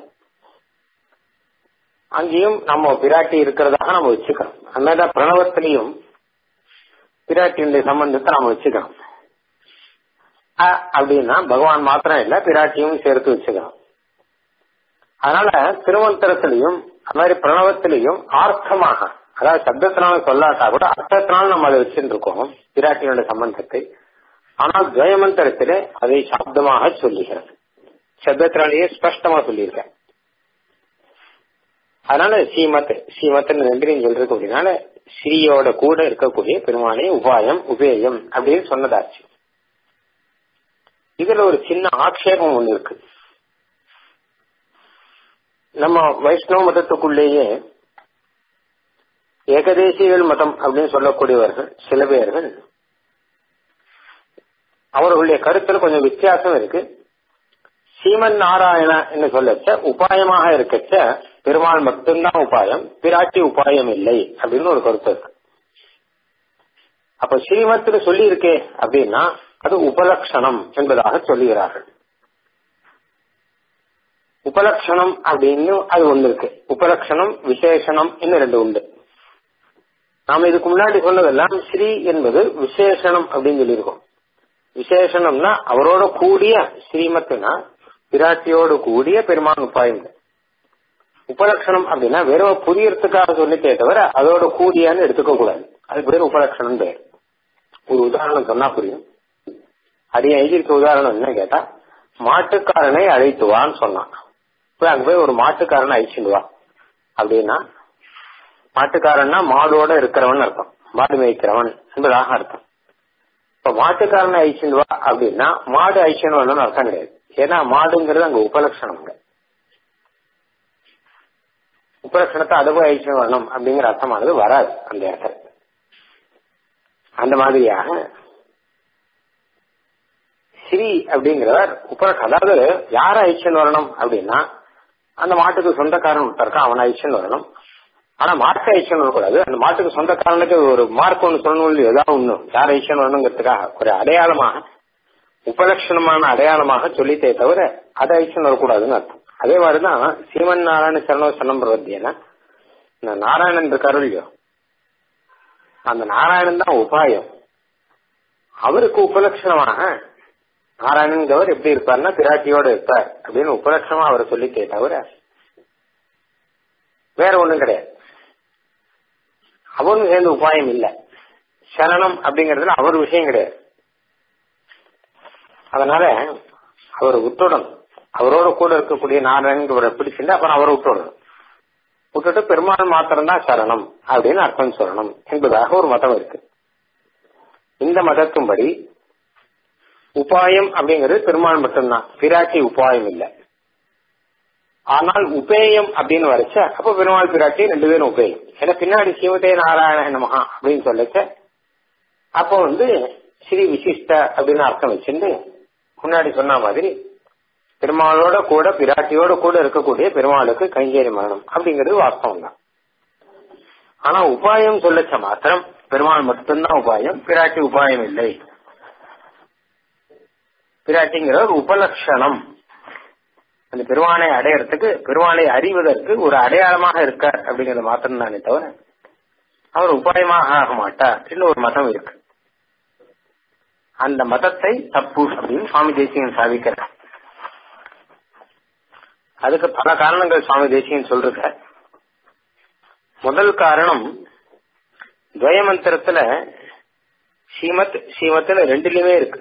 அங்கேயும் நம்ம பிராட்டி இருக்கிறதாக நம்ம வச்சுக்கணும் அந்த மாதிரி பிரணவத்திலையும் பிராட்டியுடைய சம்பந்தத்தை நம்ம வச்சுக்கணும் அப்படின்னா பகவான் மாத்திரம் இல்ல பிராட்டியும் சேர்த்து வச்சுக்கணும் அதனால திருமந்திரத்திலையும் அது மாதிரி பிரணவத்திலையும் ஆர்த்தமாக அதாவது சப்தத்தினால சொல்லாட்டா கூட அர்த்தத்தினால நம்ம அதை வச்சுட்டு இருக்கோம் பிராட்டியோட சம்பந்தத்தை ஆனால் துவயமந்திரத்திலே அதை சாப்தமாக சொல்லுகிறது சப்தத்தினாலேயே ஸ்பஷ்டமா சொல்லியிருக்கேன் அதனால ஸ்ரீமத் ஸ்ரீமத்னு ரெண்டையும் சொல்றது அப்படின்னால ஸ்ரீயோட கூட இருக்கக்கூடிய பெருமானே உபாயம் உபேயம் அப்படின்னு சொன்னதாச்சு இதுல ஒரு சின்ன ஆக்ஷேபம் ஒண்ணு இருக்கு நம்ம வைஷ்ணவ மதத்துக்குள்ளேயே ஏகதேசிகள் மதம் அப்படின்னு சொல்லக்கூடியவர்கள் சில பேர்கள் அவர்களுடைய கருத்துல கொஞ்சம் வித்தியாசம் இருக்கு சீமன் நாராயண என்று சொல்லச்ச உபாயமாக இருக்கச்ச பெருமாள் மட்டும்தான் உபாயம் பிராட்டி உபாயம் இல்லை அப்படின்னு ஒரு கருத்து இருக்கு அப்ப ஸ்ரீமத்துல சொல்லி இருக்கே அப்படின்னா அது உபலட்சணம் என்பதாக சொல்லுகிறார்கள் உபலட்சணம் அப்படின்னு அது ஒண்ணு இருக்கு உபலட்சணம் விசேஷனம் இன்னும் ரெண்டு உண்டு நாம இதுக்கு முன்னாடி சொன்னதெல்லாம் ஸ்ரீ என்பது விசேஷனம் அப்படின்னு சொல்லியிருக்கோம் விசேஷனம்னா அவரோட கூடிய ஸ்ரீமத்துனா பிராட்டியோடு கூடிய பெருமான் உபாயம் உபலட்சணம் அப்படின்னா வெறும் புரியறதுக்காக சொல்லிட்டே தவிர அதோட கூடியான்னு எடுத்துக்க கூடாது அதுக்கு பேர் உபலட்சணம் பேர் ஒரு உதாரணம் சொன்னா புரியும் அது எழுதியிருக்க உதாரணம் என்ன கேட்டா மாட்டுக்காரனை அழைத்துவான்னு சொன்னான் போய் அங்க போய் ஒரு மாட்டுக்காரனை அழிச்சுட்டு வா அப்படின்னா மாட்டுக்காரன்னா மாடோட இருக்கிறவன் அர்த்தம் மாடு மேய்க்கிறவன் என்பதாக அர்த்தம் இப்ப மாட்டுக்காரன் ஐச்சன் வா அப்படின்னா மாடு ஐச்சன் வரணும்னு அர்த்தம் கிடையாது ஏன்னா மாடுங்கிறது அங்க உபலட்சணம் உபலட்சணத்தை அதுவும் ஐச்சன் வரணும் அப்படிங்கிற அர்த்தமானது வராது அந்த இடத்துல அந்த மாதிரியாக ஸ்ரீ அப்படிங்கிறவர் உபலட்சம் அதாவது யார ஐச்சன் வரணும் அப்படின்னா அந்த மாட்டுக்கு சொந்தக்காரன் இருக்கான் அவன் ஐச்சன் வரணும் ஆனா மாட்டு ஐச்சன் வரக்கூடாது அந்த மாட்டுக்கு சொந்தக்காரனுக்கு ஒரு மார்க் ஒன்று சொல்லணும் இல்லையோ ஏதாவது ஒண்ணு யார் ஐச்சன் வரணுங்கிறதுக்காக ஒரு அடையாளமாக உபலட்சணமான அடையாளமாக சொல்லித்தே தவிர அதை ஐச்சன் வரக்கூடாதுன்னு அர்த்தம் அதே மாதிரிதான் சீமன் நாராயண சரணோ சரணம் பிரவத்தியனா இந்த நாராயணன் இருக்காரு இல்லையோ அந்த நாராயணன் தான் உபாயம் அவருக்கு உபலட்சணமாக நாராயணன்கிறவர் எப்படி இருப்பார்னா பிராட்டியோட இருப்பார் அப்படின்னு உபலட்சணமா அவரை சொல்லித்தே தவிர வேற ஒண்ணும் கிடையாது அவரும் சேர்ந்த உபாயம் இல்ல சரணம் அப்படிங்கறதுல அவர் விஷயம் கிடையாது அதனால அவர் விட்டுடணும் அவரோட கூட இருக்கக்கூடிய நாராயணன் பிடிச்சிருந்து அப்புறம் அவரை விட்டுடணும் விட்டுட்டு பெருமாள் மாத்திரம்தான் சரணம் அப்படின்னு அர்த்தம் சொல்லணும் என்பதாக ஒரு மதம் இருக்கு இந்த மதத்தின்படி உபாயம் அப்படிங்கிறது பெருமாள் மட்டும்தான் பிராட்டி உபாயம் இல்லை ஆனால் உபேயம் அப்படின்னு வரைச்ச அப்ப பெருமாள் பிராட்டி ரெண்டு பேரும் உபேயம் ஏன்னா பின்னாடி சிவதே நாராயண நமகா அப்படின்னு சொல்லச்ச அப்போ வந்து ஸ்ரீ விசிஷ்ட அப்படின்னு அர்த்தம் வச்சிருந்து முன்னாடி சொன்ன மாதிரி பெருமாளோட கூட பிராட்டியோட கூட இருக்கக்கூடிய பெருமாளுக்கு கைங்கேரி மரணம் அப்படிங்கிறது வாஸ்தவம் தான் ஆனா உபாயம் சொல்லச்ச மாத்திரம் பெருமாள் மட்டும்தான் உபாயம் பிராட்டி உபாயம் இல்லை பிராட்டிங்கிற ஒரு உபலட்சணம் அந்த பெருமானை அடையறதுக்கு பெருமானை அறிவதற்கு ஒரு அடையாளமாக இருக்கார் அப்படிங்கறது மாத்திரம் தானே தவிர அவர் உபாயமாக ஆக மாட்டார் இன்னும் ஒரு மதம் இருக்கு அந்த மதத்தை தப்பு அப்படின்னு சுவாமி தேசியன் சாதிக்கிறார் அதுக்கு பல காரணங்கள் சுவாமி தேசியன் சொல்றார் முதல் காரணம் துவயமந்திரத்துல ஸ்ரீமத் ஸ்ரீமத்துல ரெண்டுலயுமே இருக்கு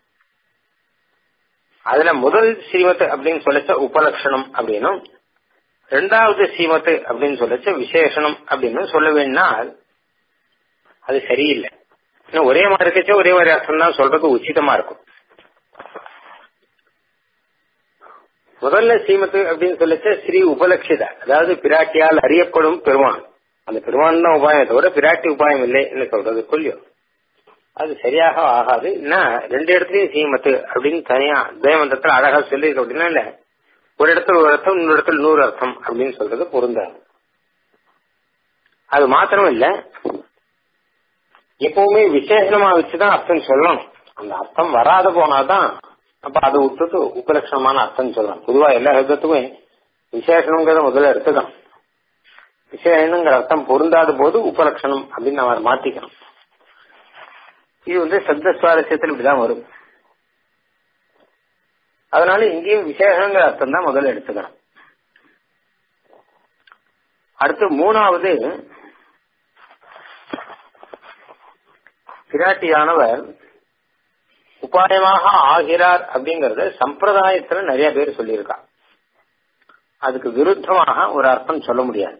அதுல முதல் ஸ்ரீமத் அப்படின்னு சொல்லச்ச உபலட்சணம் அப்படின்னும் ரெண்டாவது ஸ்ரீமத் அப்படின்னு சொல்லச்ச விசேஷனம் அப்படின்னு சொல்ல வேணும்னா அது சரியில்லை ஒரே மாதிரி இருக்கச்ச ஒரே மாதிரி அர்த்தம் தான் சொல்றது உச்சிதமா இருக்கும் முதல்ல ஸ்ரீமத்து அப்படின்னு சொல்லச்ச ஸ்ரீ உபலட்சித அதாவது பிராட்டியால் அறியப்படும் பெருமான் அந்த பெருமான் தான் உபாயம் தவிர பிராட்டி உபாயம் இல்லை என்று சொல்றது கொல்லியோ அது சரியாக ஆகாது என்ன ரெண்டு இடத்துலயும் சீமத்து அப்படின்னு தனியா தேவந்தத்துல அழகா சொல்லியிருக்க அப்படின்னா இல்ல ஒரு இடத்துல ஒரு அர்த்தம் இன்னொரு இடத்துல நூறு அர்த்தம் அப்படின்னு சொல்றது பொருந்தாது அது மாத்திரம் இல்ல எப்பவுமே விசேஷமா வச்சுதான் அர்த்தம் சொல்லணும் அந்த அர்த்தம் வராத போனாதான் அப்ப அதை விட்டுட்டு உபலட்சணமான அர்த்தம் சொல்லலாம் பொதுவா எல்லா சப்தத்துக்கும் விசேஷனங்கிறத முதல்ல எடுத்துக்கலாம் விசேஷனுங்கிற அர்த்தம் பொருந்தாத போது உபலட்சணம் அப்படின்னு நம்ம மாத்திக்கணும் இது வந்து சப்த சுவாரஸ்யத்தில் இப்படிதான் வரும் அதனால இங்கேயும் விசேஷங்கிற அர்த்தம் தான் முதல்ல எடுத்துக்கணும் அடுத்து மூணாவது பிராட்டியானவர் உபாயமாக ஆகிறார் அப்படிங்கறத சம்பிரதாயத்துல நிறைய பேர் சொல்லியிருக்கா அதுக்கு விருத்தமாக ஒரு அர்த்தம் சொல்ல முடியாது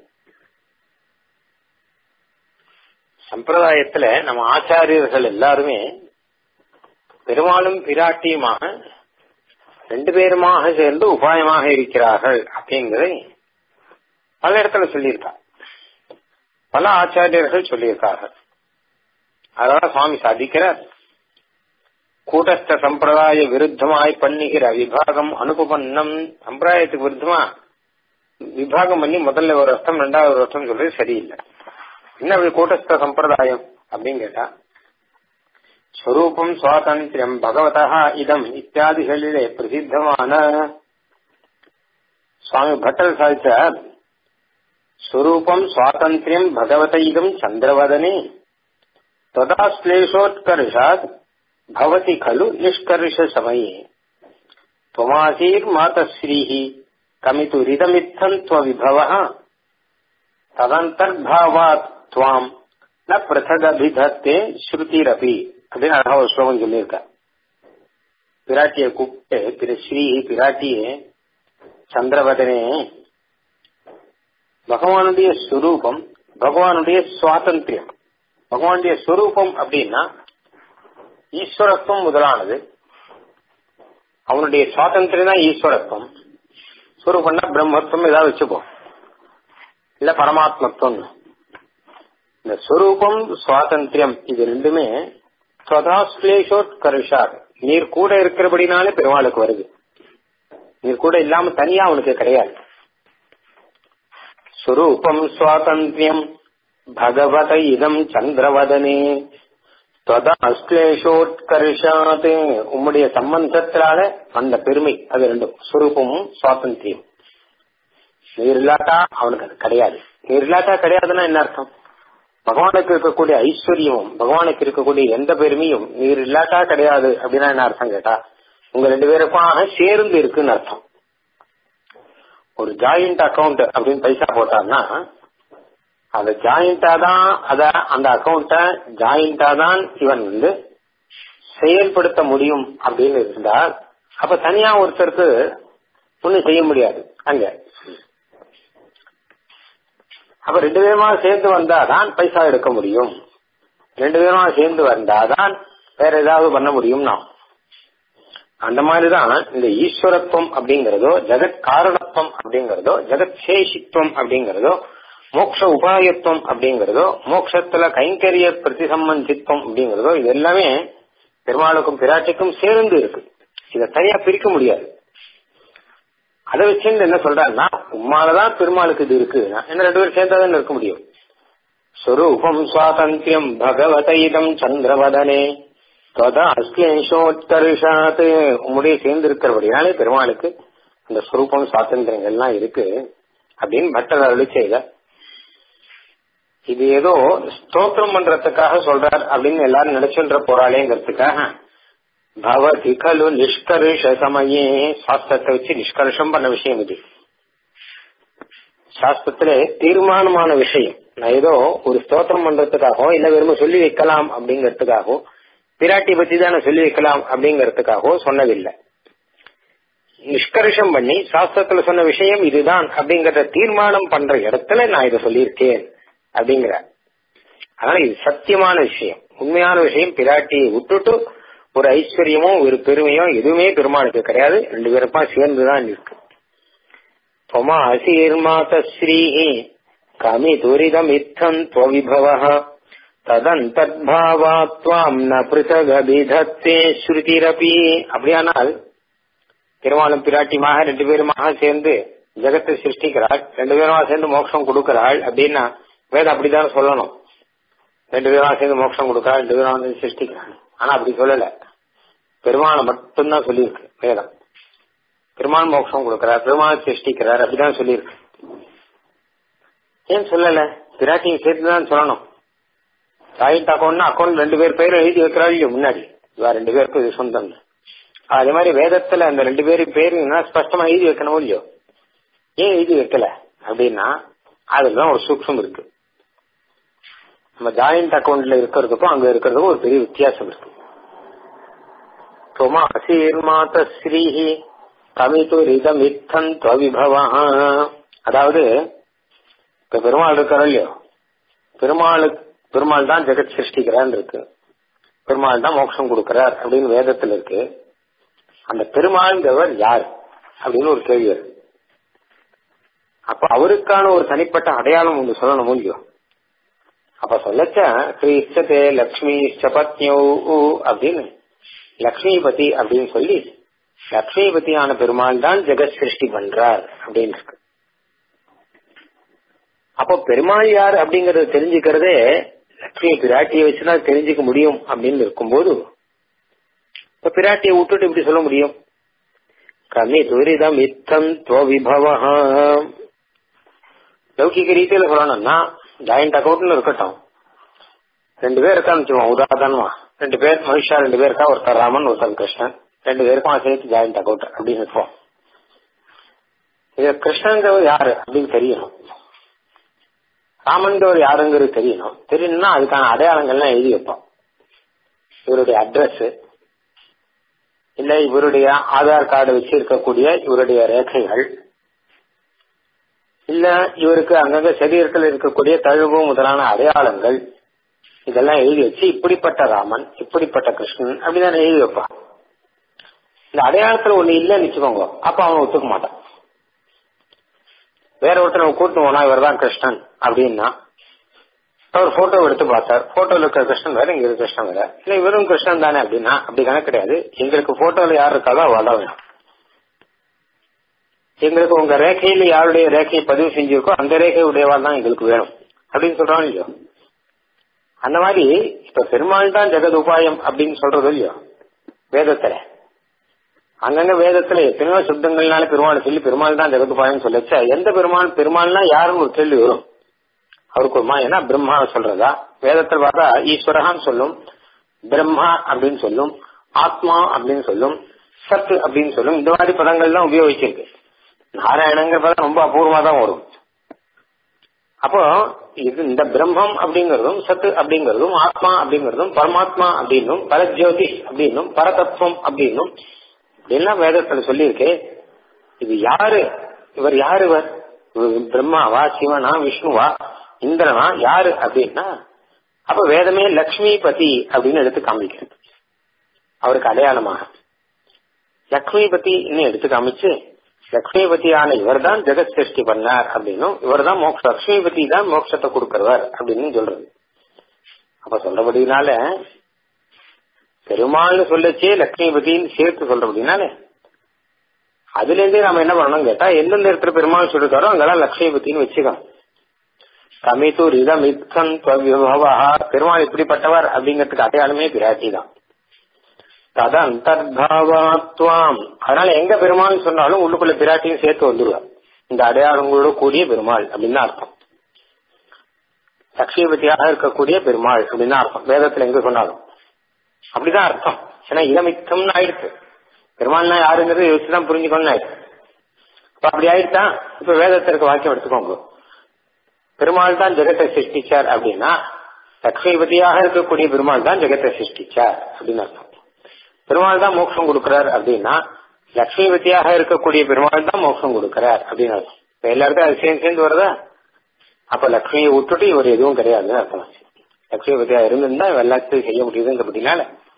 சம்பிரதாயத்துல நம்ம ஆச்சாரியர்கள் எல்லாருமே பெருமாளும் பிராட்டியுமாக ரெண்டு பேருமாக சேர்ந்து உபாயமாக இருக்கிறார்கள் அப்படிங்கறதை பல இடத்துல சொல்லியிருக்கா பல ஆச்சாரியர்கள் சொல்லியிருக்கார்கள் அதான் சுவாமி சாதிக்கிறார் கூட்டஸ்த சம்பிரதாய விருத்தமாய் பண்ணுகிற விபாகம் அனுபவன்னம் சம்பிரதாயத்துக்கு விருத்தமா விபாகம் பண்ணி முதல்ல ஒரு அர்த்தம் ரெண்டாவது ஒரு அர்த்தம் சொல்றது சரியில்லை என்ன அப்படி கூட்டஸ்த சம்பிரதாயம் அப்படின்னு கேட்டா ஸ்வரூபம் சுவாதந்திரம் பகவதா இதம் இத்தியாதிகளிலே பிரசித்தமான சுவாமி பட்டல் சாதிச்சார் ஸ்வரூபம் சுவாதந்திரியம் பகவத இதம் சந்திரவதனே ததா ஸ்லேஷோத்கர்ஷாத் भवति खलु निष्कर्ष समये त्वमासीर्मातश्रीः कमितुरिदमित्थम् त्वविभवः तदन्तर्भावात् त्वाम् न पृथगभिधत्ते ஸ்ருதிரபி அப்படின்னு அழகா ஒரு ஸ்லோகம் சொல்லியிருக்க பிராட்டியை கூப்பிட்டு திரு ஸ்ரீ பிராட்டியே சந்திரவதனே பகவானுடைய ஸ்வரூபம் பகவானுடைய சுவாதந்திரியம் பகவானுடைய ஸ்வரூபம் அப்படின்னா ஈஸ்வரத்துவம் முதலானது அவனுடைய சுவாதந்திரம் தான் ஈஸ்வரத்துவம் ஸ்வரூபம்னா பிரம்மத்துவம் ஏதாவது வச்சுப்போம் இல்ல பரமாத்மத்துவம் இந்த ஸ்வரூபம் சுவாதந்திரியம் இது ரெண்டுமே ஸ்வதாஸ்லேஷோத்கர்ஷார் நீர் கூட இருக்கிறபடினாலே பெருமாளுக்கு வருது நீர் கூட இல்லாம தனியா அவனுக்கு கிடையாது ஸ்வரூபம் சுவாதந்திரியம் பகவத இதம் சந்திரவதனே அஸ்லேஷோத்கர்ஷாத் உம்முடைய சம்பந்தத்தினால அந்த பெருமை அது ரெண்டும் ஸ்வரூபமும் சுவாதந்திரியம் நீர் இல்லாட்டா அவனுக்கு அது கிடையாது நீர் இல்லாட்டா கிடையாதுன்னா என்ன அர்த்தம் பகவானுக்கு இருக்கக்கூடிய ஐஸ்வர்யமும் பகவானுக்கு இருக்கக்கூடிய எந்த பெருமையும் நீர் இல்லாட்டா கிடையாது அப்படின்னா என்ன அர்த்தம் கேட்டா உங்க ரெண்டு பேருக்கும் சேர்ந்து இருக்குன்னு அர்த்தம் ஒரு ஜாயிண்ட் அக்கவுண்ட் அப்படின்னு பைசா போட்டார்னா அத ஜாயிண்டா தான் அத அந்த அக்கௌண்ட ஜாயிண்டா தான் இவன் வந்து செயல்படுத்த முடியும் அப்படின்னு இருந்தால் அப்ப தனியா ஒருத்தருக்கு ஒன்னும் செய்ய முடியாது அங்க அப்ப ரெண்டு பேருமா சேர்ந்து வந்தாதான் பைசா எடுக்க முடியும் ரெண்டு பேருமா சேர்ந்து வந்தாதான் வேற ஏதாவது பண்ண முடியும் நாம் அந்த மாதிரிதான் இந்த ஈஸ்வரத்துவம் அப்படிங்கறதோ ஜெகத் காரணத்துவம் அப்படிங்கறதோ ஜெகத் சேஷித்துவம் அப்படிங்கறதோ மோக்ஷ உபாயத்துவம் அப்படிங்கறதோ மோட்சத்துல கைங்கரிய பிரதிசம்பந்தித்துவம் அப்படிங்கறதோ இது எல்லாமே பெருமாளுக்கும் பிராட்டிக்கும் சேர்ந்து இருக்கு இதை தனியா பிரிக்க முடியாது அதை வச்சு என்ன சொல்றாருன்னா உம்மாலதான் பெருமாளுக்கு இது இருக்கு என்ன ரெண்டு பேரும் சேர்ந்தாதான் இருக்க முடியும் ஸ்வரூபம் சுவாதந்திரம் பகவத இதம் சந்திரவதனே அஸ்லேஷோத்கர்ஷாத் உம்முடைய சேர்ந்து இருக்கிறபடினாலே பெருமாளுக்கு அந்த ஸ்வரூபம் சுவாதந்திரங்கள்லாம் இருக்கு அப்படின்னு பட்டர் அருளி செய்த இது ஏதோ ஸ்தோத்திரம் பண்றதுக்காக சொல்றார் அப்படின்னு எல்லாரும் நினைச்சுன்ற போறாளேங்கிறதுக்காக பவதி கலு நிஷ்கர்ஷ சமயே சாஸ்திரத்தை வச்சு நிஷ்கர்ஷம் பண்ண விஷயம் இது சாஸ்திரத்துல தீர்மானமான விஷயம் நான் ஏதோ ஒரு ஸ்தோத்திரம் பண்றதுக்காகவோ இல்ல வெறும் சொல்லி வைக்கலாம் அப்படிங்கறதுக்காகவோ பிராட்டி பத்தி தானே சொல்லி வைக்கலாம் அப்படிங்கறதுக்காகவோ சொன்னதில்லை நிஷ்கர்ஷம் பண்ணி சாஸ்திரத்துல சொன்ன விஷயம் இதுதான் அப்படிங்கறத தீர்மானம் பண்ற இடத்துல நான் இதை சொல்லியிருக்கேன் அப்படிங்கிற அதனால இது சத்தியமான விஷயம் உண்மையான விஷயம் பிராட்டியை விட்டுட்டு ஒரு ஐஸ்வர்யமோ ஒரு பெருமையோ எதுவுமே பெருமாளுக்கு கிடையாது ரெண்டு பேருப்பா சேர்ந்துதான் இருக்கு தொமா அசீர்மாத ஸ்ரீஹி கமி துரிதம் இத்தம் துவவிபவ ததந்தத்பாவாத்வாம் ந பிருத்தகபிதத்தே ஸ்ருதிரபி அப்படியானால் பெருமாளும் பிராட்டியமாக ரெண்டு பேருமாக சேர்ந்து ஜெகத்தை சிருஷ்டிக்கிறாள் ரெண்டு பேருமா சேர்ந்து மோட்சம் கொடுக்கிறாள் அப்படின்னா வேதம் அப்படிதான் சொல்லணும் ரெண்டு பேருமா சேர்ந்து மோட்சம் கொடுக்கிறாள் ரெண்டு பேரும் வந்து சிருஷ்டிக்கிறாள் ஆனா அப்படி சொல்லல பெருமாளை மட்டும்தான் சொல்லியிருக்கு வேதம் பெருமாள் மோட்சம் கொடுக்கிறார் பெருமாள் சிருஷ்டிக்கிறார் அப்படிதான் சொல்லியிருக்கு ஏன் சொல்லல பிராட்டியும் சேர்த்துதான் சொல்லணும் ஜாயிண்ட் அக்கௌண்ட் அக்கௌண்ட் ரெண்டு பேர் பேரும் எழுதி வைக்கிறாள் இல்லையோ முன்னாடி இவா ரெண்டு பேருக்கும் இது சொந்தம் அதே மாதிரி வேதத்துல அந்த ரெண்டு பேரும் பேரு ஸ்பஷ்டமா எழுதி வைக்கணும் இல்லையோ ஏன் எழுதி வைக்கல அப்படின்னா அதுலதான் ஒரு சூக்ஷம் இருக்கு நம்ம ஜாயிண்ட் அக்கௌண்ட்ல இருக்கிறதுக்கும் அங்க இருக்கிறதுக்கும் ஒரு பெரிய வித்தியாசம் இருக்கு தொமா அசீர்மாத ஸ்ரீஹி கமிது ரிதமித்தன் துவவிபவ அதாவது இப்ப பெருமாள் இருக்காரோ இல்லையோ பெருமாளு பெருமாள் தான் ஜெகத் சிருஷ்டிக்கிறான் இருக்கு பெருமாள் தான் மோட்சம் கொடுக்கிறார் அப்படின்னு வேதத்துல இருக்கு அந்த பெருமாள்ங்கிறவர் யார் அப்படின்னு ஒரு கேள்வி இருக்கு அப்ப அவருக்கான ஒரு தனிப்பட்ட அடையாளம் ஒன்று சொல்லணும் முடியும் அப்ப சொல்லச்ச ஸ்ரீஷ்டதே லக்ஷ்மி பத்னியோ அப்படின்னு லக்ஷ்மிபதி அப்படின்னு சொல்லி லக்ஷ்மிபதியான பெருமாள் தான் ஜெகத் சிருஷ்டி பண்றார் அப்படின்னு இருக்கு அப்போ பெருமாள் யார் அப்படிங்கறத தெரிஞ்சுக்கிறதே லக்ஷ்மி பிராட்டியை வச்சுதான் தெரிஞ்சுக்க முடியும் அப்படின்னு இருக்கும்போது இப்ப பிராட்டியை விட்டுட்டு இப்படி சொல்ல முடியும் கமி துரிதம் இத்தம் விபவ லௌகிக ரீதியில சொல்லணும்னா ஜாயிண்ட் அக்கௌண்ட்ல இருக்கட்டும் ரெண்டு பேர் இருக்கான்னு வச்சுக்கோங்க உதாரணமா ரெண்டு பேர் மனுஷா ரெண்டு பேர் இருக்கா ஒருத்தர் ராமன் ஒருத்தர் கிருஷ்ணன் ரெண்டு பேருக்கும் சேர்த்து ஜாயிண்ட் அக்கௌண்ட் அப்படின்னு இருப்போம் இது கிருஷ்ணங்கிறவர் யாரு அப்படின்னு தெரியணும் ராமன்கிறவர் யாருங்கிறது தெரியணும் தெரியணும்னா அதுக்கான அடையாளங்கள்லாம் எழுதி வைப்போம் இவருடைய அட்ரஸ் இல்ல இவருடைய ஆதார் கார்டு வச்சு இருக்கக்கூடிய இவருடைய ரேகைகள் இல்ல இவருக்கு அங்கங்க சரீரத்தில் இருக்கக்கூடிய தழுவு முதலான அடையாளங்கள் இதெல்லாம் எழுதி வச்சு இப்படிப்பட்ட ராமன் இப்படிப்பட்ட கிருஷ்ணன் அப்படிதான் எழுதி வைப்பான் இந்த அடையாளத்துல ஒண்ணு இல்லைன்னு வச்சுக்கோங்க அப்ப அவன் ஒத்துக்க மாட்டான் வேற ஒருத்தர் கூட்டு போனா இவர் தான் கிருஷ்ணன் அப்படின்னா அவர் போட்டோ எடுத்து பார்த்தார் போட்டோல இருக்கிற கிருஷ்ணன் வேற இங்க இருக்க கிருஷ்ணன் வேற இல்ல இவரும் கிருஷ்ணன் தானே அப்படின்னா அப்படி கணக்கு கிடையாது எங்களுக்கு போட்டோல யார் இருக்காதோ அவள் தான் வேணும் எங்களுக்கு உங்க ரேகையில யாருடைய ரேகையை பதிவு செஞ்சிருக்கோ அந்த ரேகை உடையவாள் தான் எங்களுக்கு வேணும் அப்படின்னு சொல்றான் இல்லையோ அந்த மாதிரி இப்ப பெருமாள் தான் ஜெகத் உபாயம் அப்படின்னு சொல்றது இல்லையோ வேதத்துல அங்கங்க வேதத்துல எத்தனையோ சப்தங்கள்னால பெருமாள் சொல்லி பெருமாள் தான் ஜெகத் உபாயம் சொல்லச்சா எந்த பெருமாள் பெருமாள்னா யாருன்னு ஒரு கேள்வி வரும் அவருக்கு ஒரு ஏன்னா பிரம்மா சொல்றதா வேதத்தில் பார்த்தா ஈஸ்வரகான்னு சொல்லும் பிரம்மா அப்படின்னு சொல்லும் ஆத்மா அப்படின்னு சொல்லும் சத்து அப்படின்னு சொல்லும் இந்த மாதிரி பதங்கள் தான் உபயோகிச்சிருக்கு நாராயணங்கிற பதம் ரொம்ப அபூர்வமா தான் வரும் அப்போ இது இந்த பிரம்மம் அப்படிங்கறதும் சத்து அப்படிங்கறதும் ஆத்மா அப்படிங்கறதும் பரமாத்மா அப்படின்னும் பரஜோதி அப்படின்னும் பரதத்துவம் அப்படின்னும் இப்படிலாம் வேதத்துல சொல்லியிருக்கு இது யாரு இவர் யாரு இவர் பிரம்மாவா சிவனா விஷ்ணுவா இந்திரனா யாரு அப்படின்னா அப்ப வேதமே லக்ஷ்மி பதி அப்படின்னு எடுத்து காமிக்கிறது அவருக்கு அடையாளமாக லக்ஷ்மி பதி எடுத்து காமிச்சு லக்ஷ்மிபதியான இவர் தான் ஜெகத் சிருஷ்டி பண்ணார் அப்படின்னும் இவர் தான் மோக்ஷ லக்ஷ்மிபதி தான் மோட்சத்தை கொடுக்கிறவர் அப்படின்னு சொல்றது அப்ப சொல்றபடினால பெருமாள்னு சொல்லச்சே லக்ஷ்மிபதினு சேர்த்து சொல்றபடினால அதுல இருந்தே நாம என்ன பண்ணணும் கேட்டா எந்தெந்த இடத்துல பெருமாள் சொல்லிருக்காரோ அங்கெல்லாம் லக்ஷ்மிபதினு வச்சுக்கணும் கமித்து ரிதம் இத்தன் விபவா பெருமாள் இப்படிப்பட்டவர் அப்படிங்கிறதுக்கு அடையாளமே பிராட்டி தான் தத அந்தர்பாவாத்வாம் அதனால எங்க பெருமாள் சொன்னாலும் உள்ளுக்குள்ள பிராட்டியும் சேர்த்து வந்துருவார் இந்த அடையாளங்களோட கூடிய பெருமாள் அப்படின்னு அர்த்தம் லட்சுமிபதியாக இருக்கக்கூடிய பெருமாள் அப்படின்னு அர்த்தம் வேதத்துல எங்க சொன்னாலும் அப்படிதான் அர்த்தம் ஏன்னா இதமித்தம்னு ஆயிடுச்சு பெருமாள்னா யாருங்கிறது யோசிச்சுதான் புரிஞ்சுக்கணும்னு ஆயிடுச்சு இப்ப அப்படி ஆயிடுச்சா இப்ப வேதத்திற்கு வாக்கியம் எடுத்துக்கோங்க பெருமாள் தான் ஜெகத்தை சிருஷ்டிச்சார் அப்படின்னா லட்சுமிபதியாக இருக்கக்கூடிய பெருமாள் தான் ஜெகத்தை சிருஷ்டிச்சார் அப்படின்னு அர்த்தம் பெருமாள் தான் மோட்சம் கொடுக்கிறார் அப்படின்னா லட்சுமிபதியாக இருக்கக்கூடிய பெருமாள் தான் மோட்சம் கொடுக்கிறார் அப்படின்னு அர்த்தம் இப்ப எல்லாருக்கும் அது சேர்ந்து சேர்ந்து வருதா அப்ப லட்சுமியை விட்டுட்டு இவர் எதுவும் கிடையாதுன்னு அர்த்தம் லட்சுமிபதியா இருந்திருந்தா எல்லாத்தையும் செய்ய முடியுதுங்கிறபடினால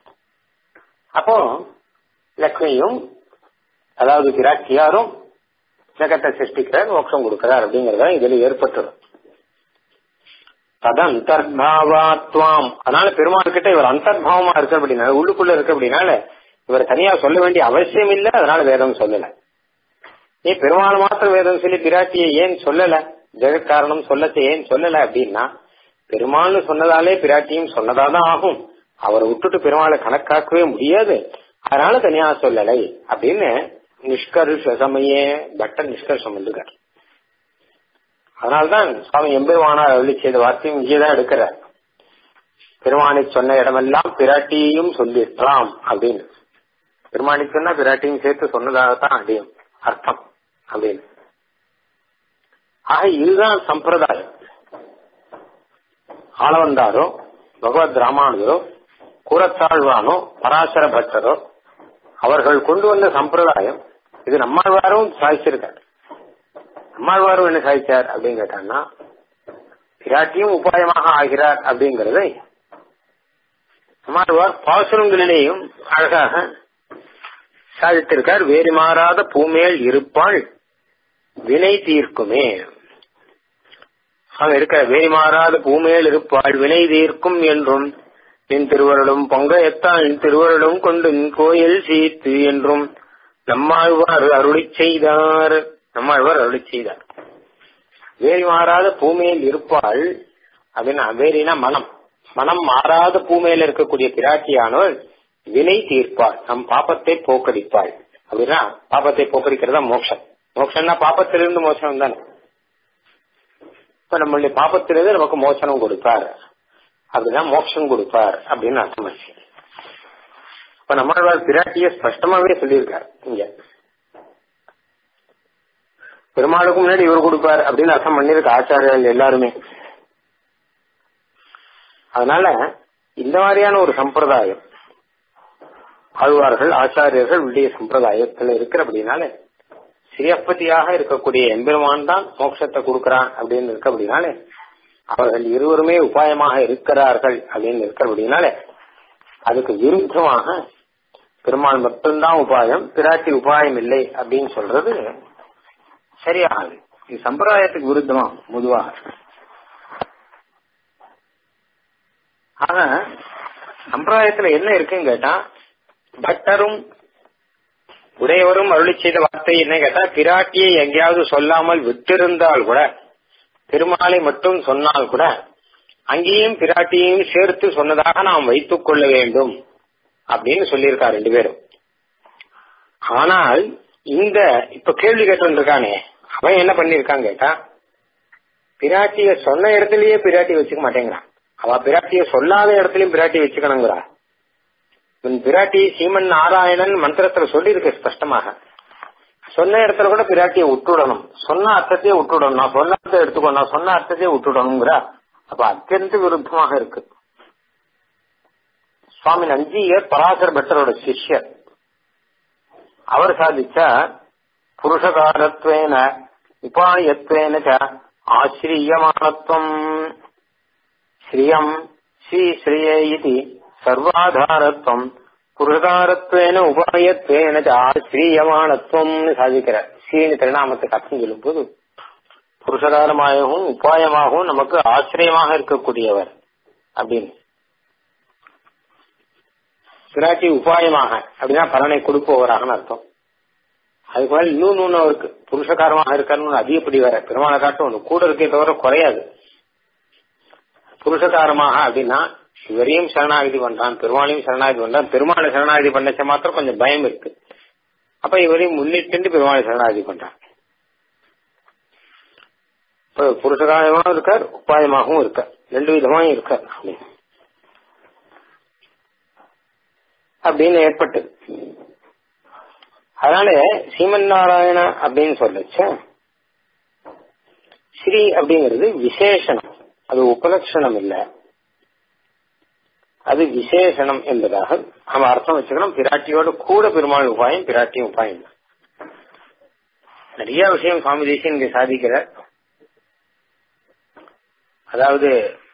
அப்போ லக்ஷ்மியும் அதாவது பிராட்டியாரும் ஜெகத்தை சிருஷ்டிக்கிறார் மோட்சம் கொடுக்கிறார் அப்படிங்கறத இதுல ஏற்பட்டுடும் ததந்தர்பாவாத்வாம் அதனால பெருமாள் கிட்ட இவர் அந்தர்பாவமா இருக்க அப்படின்னா உள்ளுக்குள்ள இருக்க அப்படின்னால இவர் தனியா சொல்ல வேண்டிய அவசியம் இல்ல அதனால வேதம் சொல்லல நீ பெருமாள் மாத்திரம் வேதம் சொல்லி பிராட்டியை ஏன் சொல்லல ஜெகத் காரணம் சொல்லத்தை ஏன் சொல்லல அப்படின்னா பெருமாள்னு சொன்னதாலே பிராட்டியும் சொன்னதாதான் ஆகும் அவரை விட்டுட்டு பெருமாளை கணக்காக்கவே முடியாது அதனால தனியா சொல்லலை அப்படின்னு நிஷ்கர்ஷ சமயே பட்ட நிஷ்கர்ஷம் வந்துக்கார் அதனால்தான் சுவாமி எம்பெருமானார் அருளி செய்த வார்த்தையும் இங்கேதான் எடுக்கிறார் பெருமானை சொன்ன இடமெல்லாம் பிராட்டியையும் சொல்லிருக்கலாம் அப்படின்னு பெருமானை சொன்னா பிராட்டியும் சேர்த்து சொன்னதாகத்தான் அடையும் அர்த்தம் அப்படின்னு ஆக இதுதான் சம்பிரதாயம் ஆளவந்தாரோ பகவத் ராமானுஜரோ கூரத்தாழ்வானோ பராசர பட்டரோ அவர்கள் கொண்டு வந்த சம்பிரதாயம் இது நம்மாழ்வாரும் சாதிச்சிருக்காரு நம்மாழ்வாரும் என்ன சாதிச்சார் அப்படின்னு கேட்டான்னா பிராட்டியும் உபாயமாக ஆகிறார் அப்படிங்கறதை நம்மாழ்வார் பாசுரங்களிலேயும் அழகாக சாதித்திருக்கார் வேறு மாறாத பூமேல் இருப்பாள் வினை தீர்க்குமே அவன் இருக்க வேறு மாறாத பூமேல் இருப்பாள் வினை தீர்க்கும் என்றும் நின் திருவருளும் பொங்க எத்தான் திருவருளும் கொண்டு கோயில் சீத்து என்றும் நம்மாழ்வார் அருளி செய்தார் நம்மாழ்வார் அருளி செய்தார் வேறு மாறாத பூமியில் இருப்பாள் அப்படின்னா வேறினா மனம் மனம் மாறாத பூமியில இருக்கக்கூடிய பிராட்டியானவள் வினை தீர்ப்பாள் நம் பாப்பத்தை போக்கடிப்பாள் அப்படின்னா பாப்பத்தை போக்கடிக்கிறதா மோட்சம் மோட்சம்னா பாப்பத்திலிருந்து மோசனம் தானே இப்ப நம்மளுடைய பாப்பத்திலிருந்து நமக்கு மோசனம் கொடுப்பார் அப்படின்னா மோட்சம் கொடுப்பார் அப்படின்னு அர்த்தம் ஆச்சு இப்ப நம்மளோட பிராட்டிய ஸ்பஷ்டமாவே சொல்லியிருக்காரு இங்க பெருமாளுக்கு முன்னாடி இவர் கொடுப்பார் அப்படின்னு அர்த்தம் பண்ணிருக்க ஆச்சாரியர்கள் எல்லாருமே அதனால இந்த மாதிரியான ஒரு சம்பிரதாயம் ஆழ்வார்கள் ஆச்சாரியர்கள் உடைய சம்பிரதாயத்துல இருக்கிற அப்படின்னால ஸ்ரீயப்பதியாக இருக்கக்கூடிய எம்பெருமான் தான் மோட்சத்தை கொடுக்கிறான் அப்படின்னு இருக்க அப்படின்னாலே அவர்கள் இருவருமே உபாயமாக இருக்கிறார்கள் அப்படின்னு இருக்க அப்படின்னாலே அதுக்கு விருத்தமாக பெருமாள் மட்டும்தான் உபாயம் பிராட்டி உபாயம் இல்லை அப்படின்னு சொல்றது சரியானது இது சம்பிரதாயத்துக்கு விருத்தமா பொதுவாக ஆனா சம்பிரதாயத்துல என்ன இருக்குன்னு கேட்டா பட்டரும் உடையவரும் அருளி செய்த வார்த்தை என்ன கேட்டா பிராட்டியை எங்கேயாவது சொல்லாமல் விட்டிருந்தால் கூட திருமாலை மட்டும் சொன்னால் கூட அங்கேயும் பிராட்டியையும் சேர்த்து சொன்னதாக நாம் வைத்துக் கொள்ள வேண்டும் அப்படின்னு சொல்லியிருக்கா ரெண்டு பேரும் ஆனால் இந்த இப்ப கேள்வி கேட்டு இருக்கானே அவன் என்ன பண்ணிருக்கான் கேட்டா பிராட்டிய சொன்ன இடத்துலயே பிராட்டி வச்சுக்க மாட்டேங்கிறான் அவ பிராட்டிய சொல்லாத இடத்துலயும் பிராட்டி வச்சுக்கணுங்கிறா உன் பிராட்டி சீமன் நாராயணன் மந்திரத்துல சொல்லி இருக்கு ஸ்பஷ்டமாக சொன்ன இடத்துல கூட பிராட்டியை விட்டுடணும் சொன்ன அர்த்தத்தையே விட்டுடணும் நான் சொன்ன அர்த்தத்தை எடுத்துக்கோ நான் சொன்ன அர்த்தத்தையே விட்டுடணுங்கிற அப்ப அத்தியந்த விருத்தமாக இருக்கு சுவாமி நஞ்சியர் பராசர் பட்டரோட சிஷ்யர் அவர் சாதிச்ச புருஷகாரத்வேன உபாயத்வேன ஆசிரியமானத்வம் ஸ்ரீயம் ஸ்ரீ ஸ்ரீயே இது சர்வாதாரத்வம் புருஷகாரத்வேன உபாயத்வேன ஆசிரியமானத்வம் சாதிக்கிறார் ஸ்ரீனி திருநாமத்துக்கு அர்த்தம் சொல்லும் போது புருஷகாரமாகவும் உபாயமாகவும் நமக்கு ஆசிரியமாக இருக்கக்கூடியவர் அப்படின்னு பிராட்டி உபாயமாக அப்படின்னா பலனை கொடுப்பவராக அர்த்தம் அதுக்கு மேல இன்னும் நூன்னு அவருக்கு புருஷகாரமாக இருக்காருன்னு அதிகப்படி வர பெருமான காட்டும் ஒண்ணு கூட இருக்கே தவிர குறையாது புருஷகாரமாக அப்படின்னா இவரையும் சரணாகதி பண்றான் பெருமாளையும் சரணாகதி பண்றான் பெருமாளை சரணாகதி பண்ணச்ச மாத்திரம் கொஞ்சம் பயம் இருக்கு அப்ப இவரையும் முன்னிட்டு பெருமாளை சரணாகதி பண்றான் புருஷகாரமாகவும் இருக்கார் உபாயமாகவும் இருக்கார் ரெண்டு விதமாகவும் இருக்கார் அப்படின்னு ஏற்பட்டது அதனால சீமன் நாராயண அப்படின்னு சொல்லச்ச ஸ்ரீ அப்படிங்கிறது விசேஷனம் அது உபலட்சணம் இல்ல அது விசேஷனம் என்பதாக நம்ம அர்த்தம் வச்சுக்கணும் பிராட்டியோட கூட பெருமாள் உபாயம் பிராட்டியும் உபாயம் நிறைய விஷயம் சுவாமி தேசியன் இங்க சாதிக்கிறார் அதாவது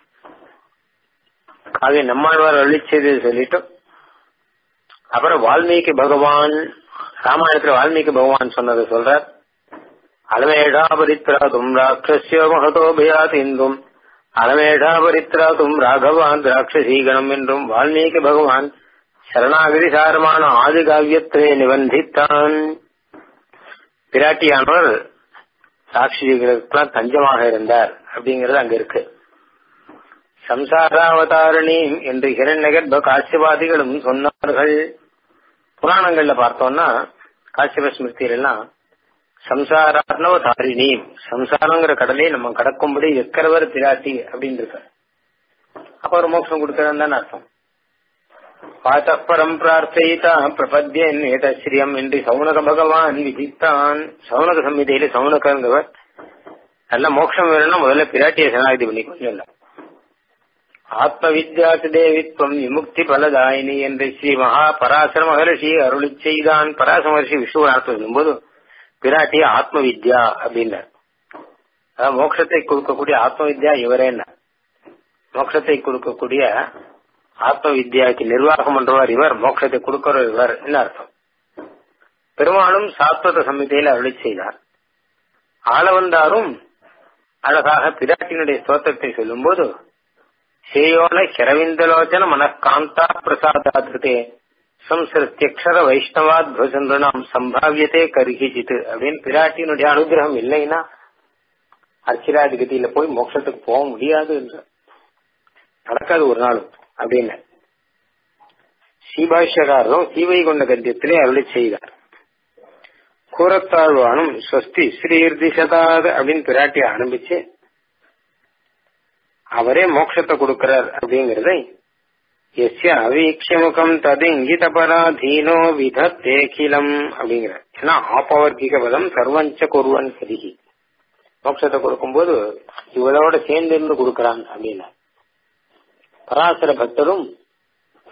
காவிய நம்மாழ்வார் அழிச்சது சொல்லிட்டு அப்புறம் வால்மீகி பகவான் ராமாயணத்துல வால்மீகி பகவான் சொன்னதை சொல்றார் அலமேடா பரித்ராதும் ராட்சசிய மகதோ பயாத் இந்தும் அலமேடா பரித்ராதும் ராகவான் ராட்சசீகணம் என்றும் வால்மீகி பகவான் சரணாகிரி சாரமான ஆதி காவியத்தை நிபந்தித்தான் பிராட்டியானவர் ராட்சசிகளுக்கெல்லாம் தஞ்சமாக இருந்தார் அப்படிங்கறது அங்க இருக்கு சம்சாராவதாரணி என்று ஹிரண்யகர்ப்ப காசியவாதிகளும் சொன்னார்கள் புராணங்கள்ல பார்த்தோம்னா காசியப ஸ்மிருதியில எல்லாம் சம்சாரார்ணவதாரிணி சம்சாரங்கிற கடலே நம்ம கடக்கும்படி இருக்கிறவர் பிராட்டி அப்படின்னு இருக்க அப்ப ஒரு மோட்சம் கொடுக்கறன்னு தானே அர்த்தம் பாத்தப்பரம் பிரார்த்தித்தா பிரபத்யன் ஏதஸ்ரீயம் என்று சவுனக பகவான் விதித்தான் சவுனக சம்மிதையில சவுனகங்கிறவர் நல்ல மோட்சம் வேணும்னா முதல்ல பிராட்டியை சனாகதி பண்ணிக்கொள்ள ஆத்ம வித்யாசு தேவித்வம் விமுக்தி பலதாயினி என்று ஸ்ரீ மகா பராசர மகர்ஷி அருளி செய்தான் பராசர மகர்ஷி விஷ்ணுவார்த்தை சொல்லும்போது பிராட்டிய ஆத்ம வித்யா அப்படின்னார் அதாவது மோட்சத்தை கொடுக்கக்கூடிய ஆத்ம வித்யா இவரே மோட்சத்தை கொடுக்கக்கூடிய ஆத்ம வித்யாவுக்கு நிர்வாகம் பண்றவர் இவர் மோட்சத்தை கொடுக்கிறவர் இவர் என்ன அர்த்தம் பெருமாளும் சாத்வத சமிதையில் அருளி செய்தார் ஆளவந்தாரும் அழகாக பிராட்டினுடைய ஸ்தோத்திரத்தை சொல்லும்போது சேயோன ஹிரவிந்தலோச்சன மனக்காந்தா பிரசாதாதிருத்தே சம்சிருத்தியக்ஷர வைஷ்ணவாத் பசந்தனாம் சம்பாவியத்தே கருகிச்சித்து அப்படின்னு பிராட்டியினுடைய அனுகிரகம் இல்லைன்னா அர்ச்சிராதிகதியில போய் மோட்சத்துக்கு போக முடியாது என்று நடக்காது ஒரு நாளும் அப்படின்னு ஸ்ரீபாஷ்யகாரரும் சீவைகுண்ட கத்தியத்திலே அருளி செய்தார் கூரத்தாழ்வானும் ஸ்வஸ்தி ஸ்ரீர்திசதாத அப்படின்னு பிராட்டியை ஆரம்பிச்சு அவரே மோட்சத்தை கொடுக்கிறார் அப்படிங்கறதை எஸ்ய அவீக்ஷமுகம் தது இங்கித பராதீனோ விதத்தேகிலம் அப்படிங்கிற ஏன்னா ஆபவர்க்கிக பதம் சர்வஞ்ச குருவன் சரிகி மோட்சத்தை கொடுக்கும்போது இவளோட சேர்ந்து இருந்து கொடுக்கறான் அப்படின்னு பராசர பக்தரும்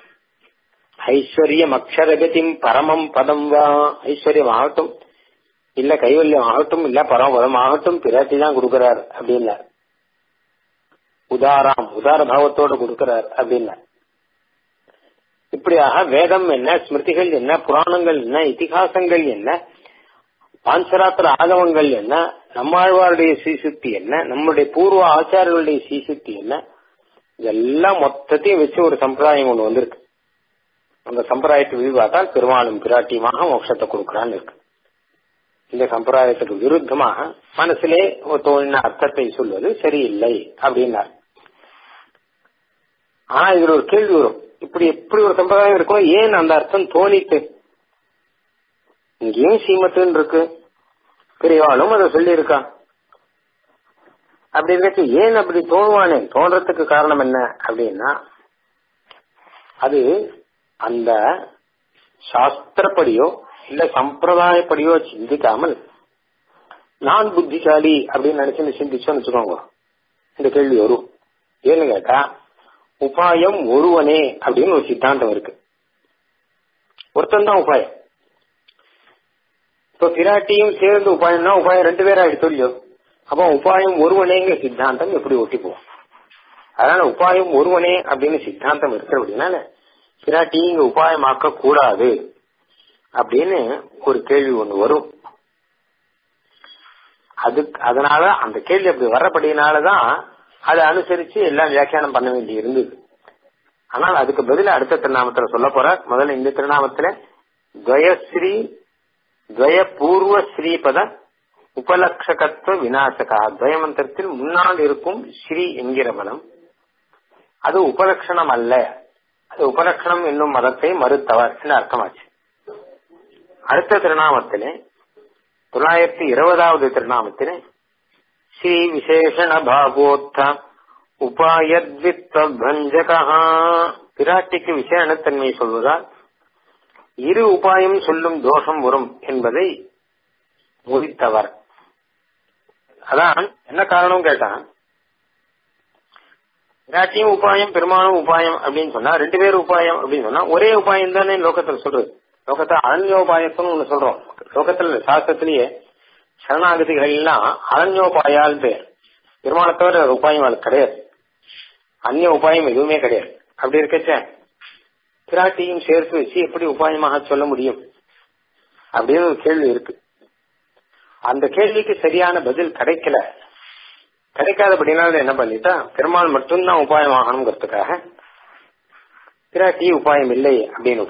ஐஸ்வர்யம் அக்ஷரகதிம் பரமம் பதம் வா ஐஸ்வர்யம் ஆகட்டும் இல்ல கைவல்யம் ஆகட்டும் இல்ல பரமபதம் ஆகட்டும் பிராட்டி தான் கொடுக்கிறார் அப்படின்னா உதாராம் உதார பாவத்தோடு கொடுக்கிறார் அப்படின்னா இப்படியாக வேதம் என்ன ஸ்மிருதிகள் என்ன புராணங்கள் என்ன இதிகாசங்கள் என்ன பாஞ்சராத்திர ஆகவங்கள் என்ன நம்மாழ்வாருடைய சீசுக்தி என்ன நம்முடைய பூர்வ ஆச்சாரர்களுடைய சீசுக்தி என்ன இதெல்லாம் மொத்தத்தையும் வச்சு ஒரு சம்பிரதாயம் ஒண்ணு வந்திருக்கு அந்த சம்பிரதாயத்தை விரிவாத்தால் பெருமாளும் பிராட்டியுமாக மோட்சத்தை கொடுக்கிறான்னு இருக்கு இந்த சம்பிரதாயத்துக்கு விருத்தமாக மனசிலே தோணின அர்த்தத்தை சொல்வது சரியில்லை அப்படின்னார் ஆனா இதுல ஒரு கேள்வி வரும் இப்படி எப்படி ஒரு சம்பிரதாயம் இருக்கும் ஏன் அந்த அர்த்தம் தோணிட்டு இங்கேயும் சீமத்துன்னு இருக்கு பெரியவாளும் அதை சொல்லி இருக்கா அப்படி இருக்க ஏன் அப்படி தோணுவானே தோன்றதுக்கு காரணம் என்ன அப்படின்னா அது அந்த சாஸ்திரப்படியோ இல்ல சம்பிரதாயப்படியோ சிந்திக்காமல் நான் புத்திசாலி அப்படின்னு நினைச்சு சிந்திச்சோன்னு வச்சுக்கோங்க இந்த கேள்வி வரும் ஏன்னு கேட்டா உபாயம் ஒருவனே அப்படின்னு ஒரு சித்தாந்தம் இருக்கு ஒருத்தன் தான் உபாயம் இப்ப பிராட்டியும் சேர்ந்து உபாயம்னா உபாயம் ரெண்டு பேரா எடுத்து இல்லையோ அப்ப உபாயம் ஒருவனேங்கிற சித்தாந்தம் எப்படி ஒட்டி போகும் அதனால உபாயம் ஒருவனே அப்படின்னு சித்தாந்தம் இருக்கு அப்படின்னால பிராட்டியும் இங்க உபாயமாக்க கூடாது அப்படின்னு ஒரு கேள்வி ஒண்ணு வரும் அதுக்கு அதனால அந்த கேள்வி அப்படி வர்றபடினாலதான் அதை அனுசரிச்சு எல்லாம் வியாக்கியானம் பண்ண வேண்டி இருந்தது ஆனால் அதுக்கு பதில் அடுத்த திருநாமத்துல சொல்ல போற முதல்ல இந்த திருநாமத்துல துவயஸ்ரீ துவய பூர்வ ஸ்ரீபத உபலட்சகத்துவ விநாசகா துவயமந்திரத்தில் முன்னால் இருக்கும் ஸ்ரீ என்கிற பதம் அது உபலட்சணம் அல்ல அது உபலட்சணம் என்னும் மதத்தை மறுத்தவர் என்று அர்த்தமாச்சு அடுத்த திருநாமத்திலே தொள்ளாயிரத்தி இருபதாவது திருநாமத்திலே ஸ்ரீ விசேஷண பாகோத்த உபாயத்வித்வஞ்சகா பிராட்டிக்கு விசேஷத்தன்மை சொல்வதால் இரு உபாயம் சொல்லும் தோஷம் வரும் என்பதை முறித்தவர் அதான் என்ன காரணம் கேட்டான் பிராட்டியும் உபாயம் பெருமானும் உபாயம் அப்படின்னு சொன்னா ரெண்டு பேரும் உபாயம் அப்படின்னு சொன்னா ஒரே உபாயம் தானே லோகத்துல சொல்றது லோகத்தை அனன்யோபாயத்துன்னு ஒண்ணு சொல்றோம் லோகத்துல சாஸ்திரத்திலேயே சரணாகதிகள் எல்லாம் அனன்யோபாயால் பேர் பெருமானை தவிர உபாயம் அது கிடையாது அந்நிய உபாயம் எதுவுமே கிடையாது அப்படி இருக்கச்ச பிராட்டியும் சேர்த்து வச்சு எப்படி உபாயமாக சொல்ல முடியும் அப்படின்னு ஒரு கேள்வி இருக்கு அந்த கேள்விக்கு சரியான பதில் கிடைக்கல கிடைக்காதபடினால என்ன பண்ணிட்டா பெருமாள் மட்டும்தான் உபாயம் ஆகணுங்கிறதுக்காக பிராட்டி உபாயம் இல்லை அப்படின்னு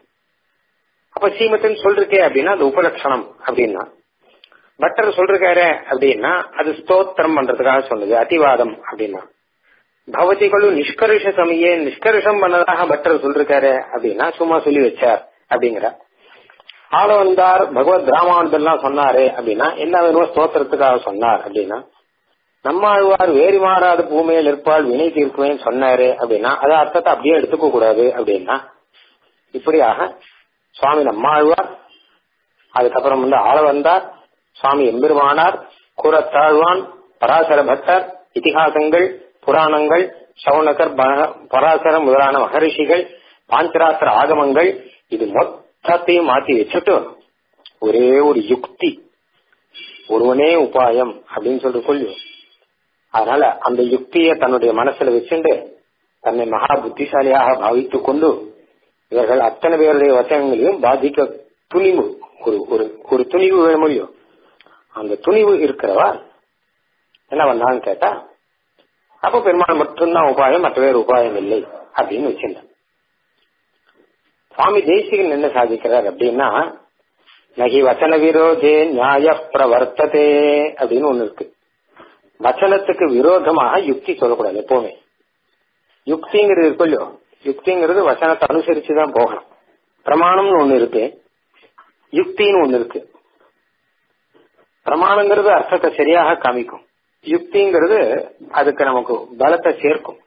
அப்ப சீமத்தின் சொல்றக்கே அப்படின்னா அது உபலட்சணம் அப்படின்னா பட்டர் சொல்றாரு அப்படின்னா அது ஸ்தோத்திரம் பண்றதுக்காக சொன்னது அதிவாதம் அப்படின்னா பகவதிகளும் நிஷ்கர்ஷ சமயே நிஷ்கர்ஷம் பண்ணதாக பட்டர் சொல்றாரு அப்படின்னா சும்மா சொல்லி வச்சார் அப்படிங்கிற ஆள வந்தார் பகவத் ராமானுதெல்லாம் சொன்னாரு அப்படின்னா என்ன வேணும் ஸ்தோத்திரத்துக்காக சொன்னார் அப்படின்னா நம்மாழ்வார் வேறி மாறாத பூமியில் இருப்பால் வினை தீர்க்குவேன் சொன்னாரு அப்படின்னா அது அர்த்தத்தை அப்படியே எடுத்துக்க கூடாது அப்படின்னா இப்படியாக சுவாமி நம்மாழ்வார் அதுக்கப்புறம் வந்து ஆள வந்தார் சுவாமி எம்பெருமானார் கூறத்தாழ்வான் பராசர பட்டர் இதிகாசங்கள் புராணங்கள் சவுனகர் பராசர முதலான மகரிஷிகள் பாஞ்சராத்திர ஆகமங்கள் இது மொத்தத்தையும் மாத்தி வச்சுட்டு ஒரே ஒரு யுக்தி ஒருவனே உபாயம் அப்படின்னு சொல்லிட்டு கொள்ளும் அதனால அந்த யுக்தியை தன்னுடைய மனசுல வச்சுண்டு தன்னை மகா புத்திசாலியாக பாவித்துக் கொண்டு இவர்கள் அத்தனை பேருடைய வசனங்களையும் பாதிக்க துணிவு ஒரு ஒரு ஒரு துணிவு வேணும் முடியும் அந்த துணிவு இருக்கிறவா என்ன பண்ணான்னு கேட்டா அப்ப பெருமாள் மட்டும்தான் உபாயம் மற்ற பேர் உபாயம் இல்லை அப்படின்னு வச்சிருந்தேன் சுவாமி தேசிகன் என்ன சாதிக்கிறார் அப்படின்னா நகி வச்சன விரோதே நியாய பிரவர்த்ததே அப்படின்னு ஒண்ணு இருக்கு வச்சனத்துக்கு விரோதமாக யுக்தி சொல்லக்கூடாது எப்பவுமே யுக்திங்கிறது இருக்கு இல்லையோ யுக்திங்கிறது வசனத்தை அனுசரிச்சுதான் போகணும் பிரமாணம்னு ஒண்ணு இருக்கு யுக்தின்னு ஒண்ணு இருக்கு பிரமாணங்கிறது அர்த்தத்தை சரியாக காமிக்கும் யுக்திங்கிறது அதுக்கு நமக்கு பலத்தை சேர்க்கும்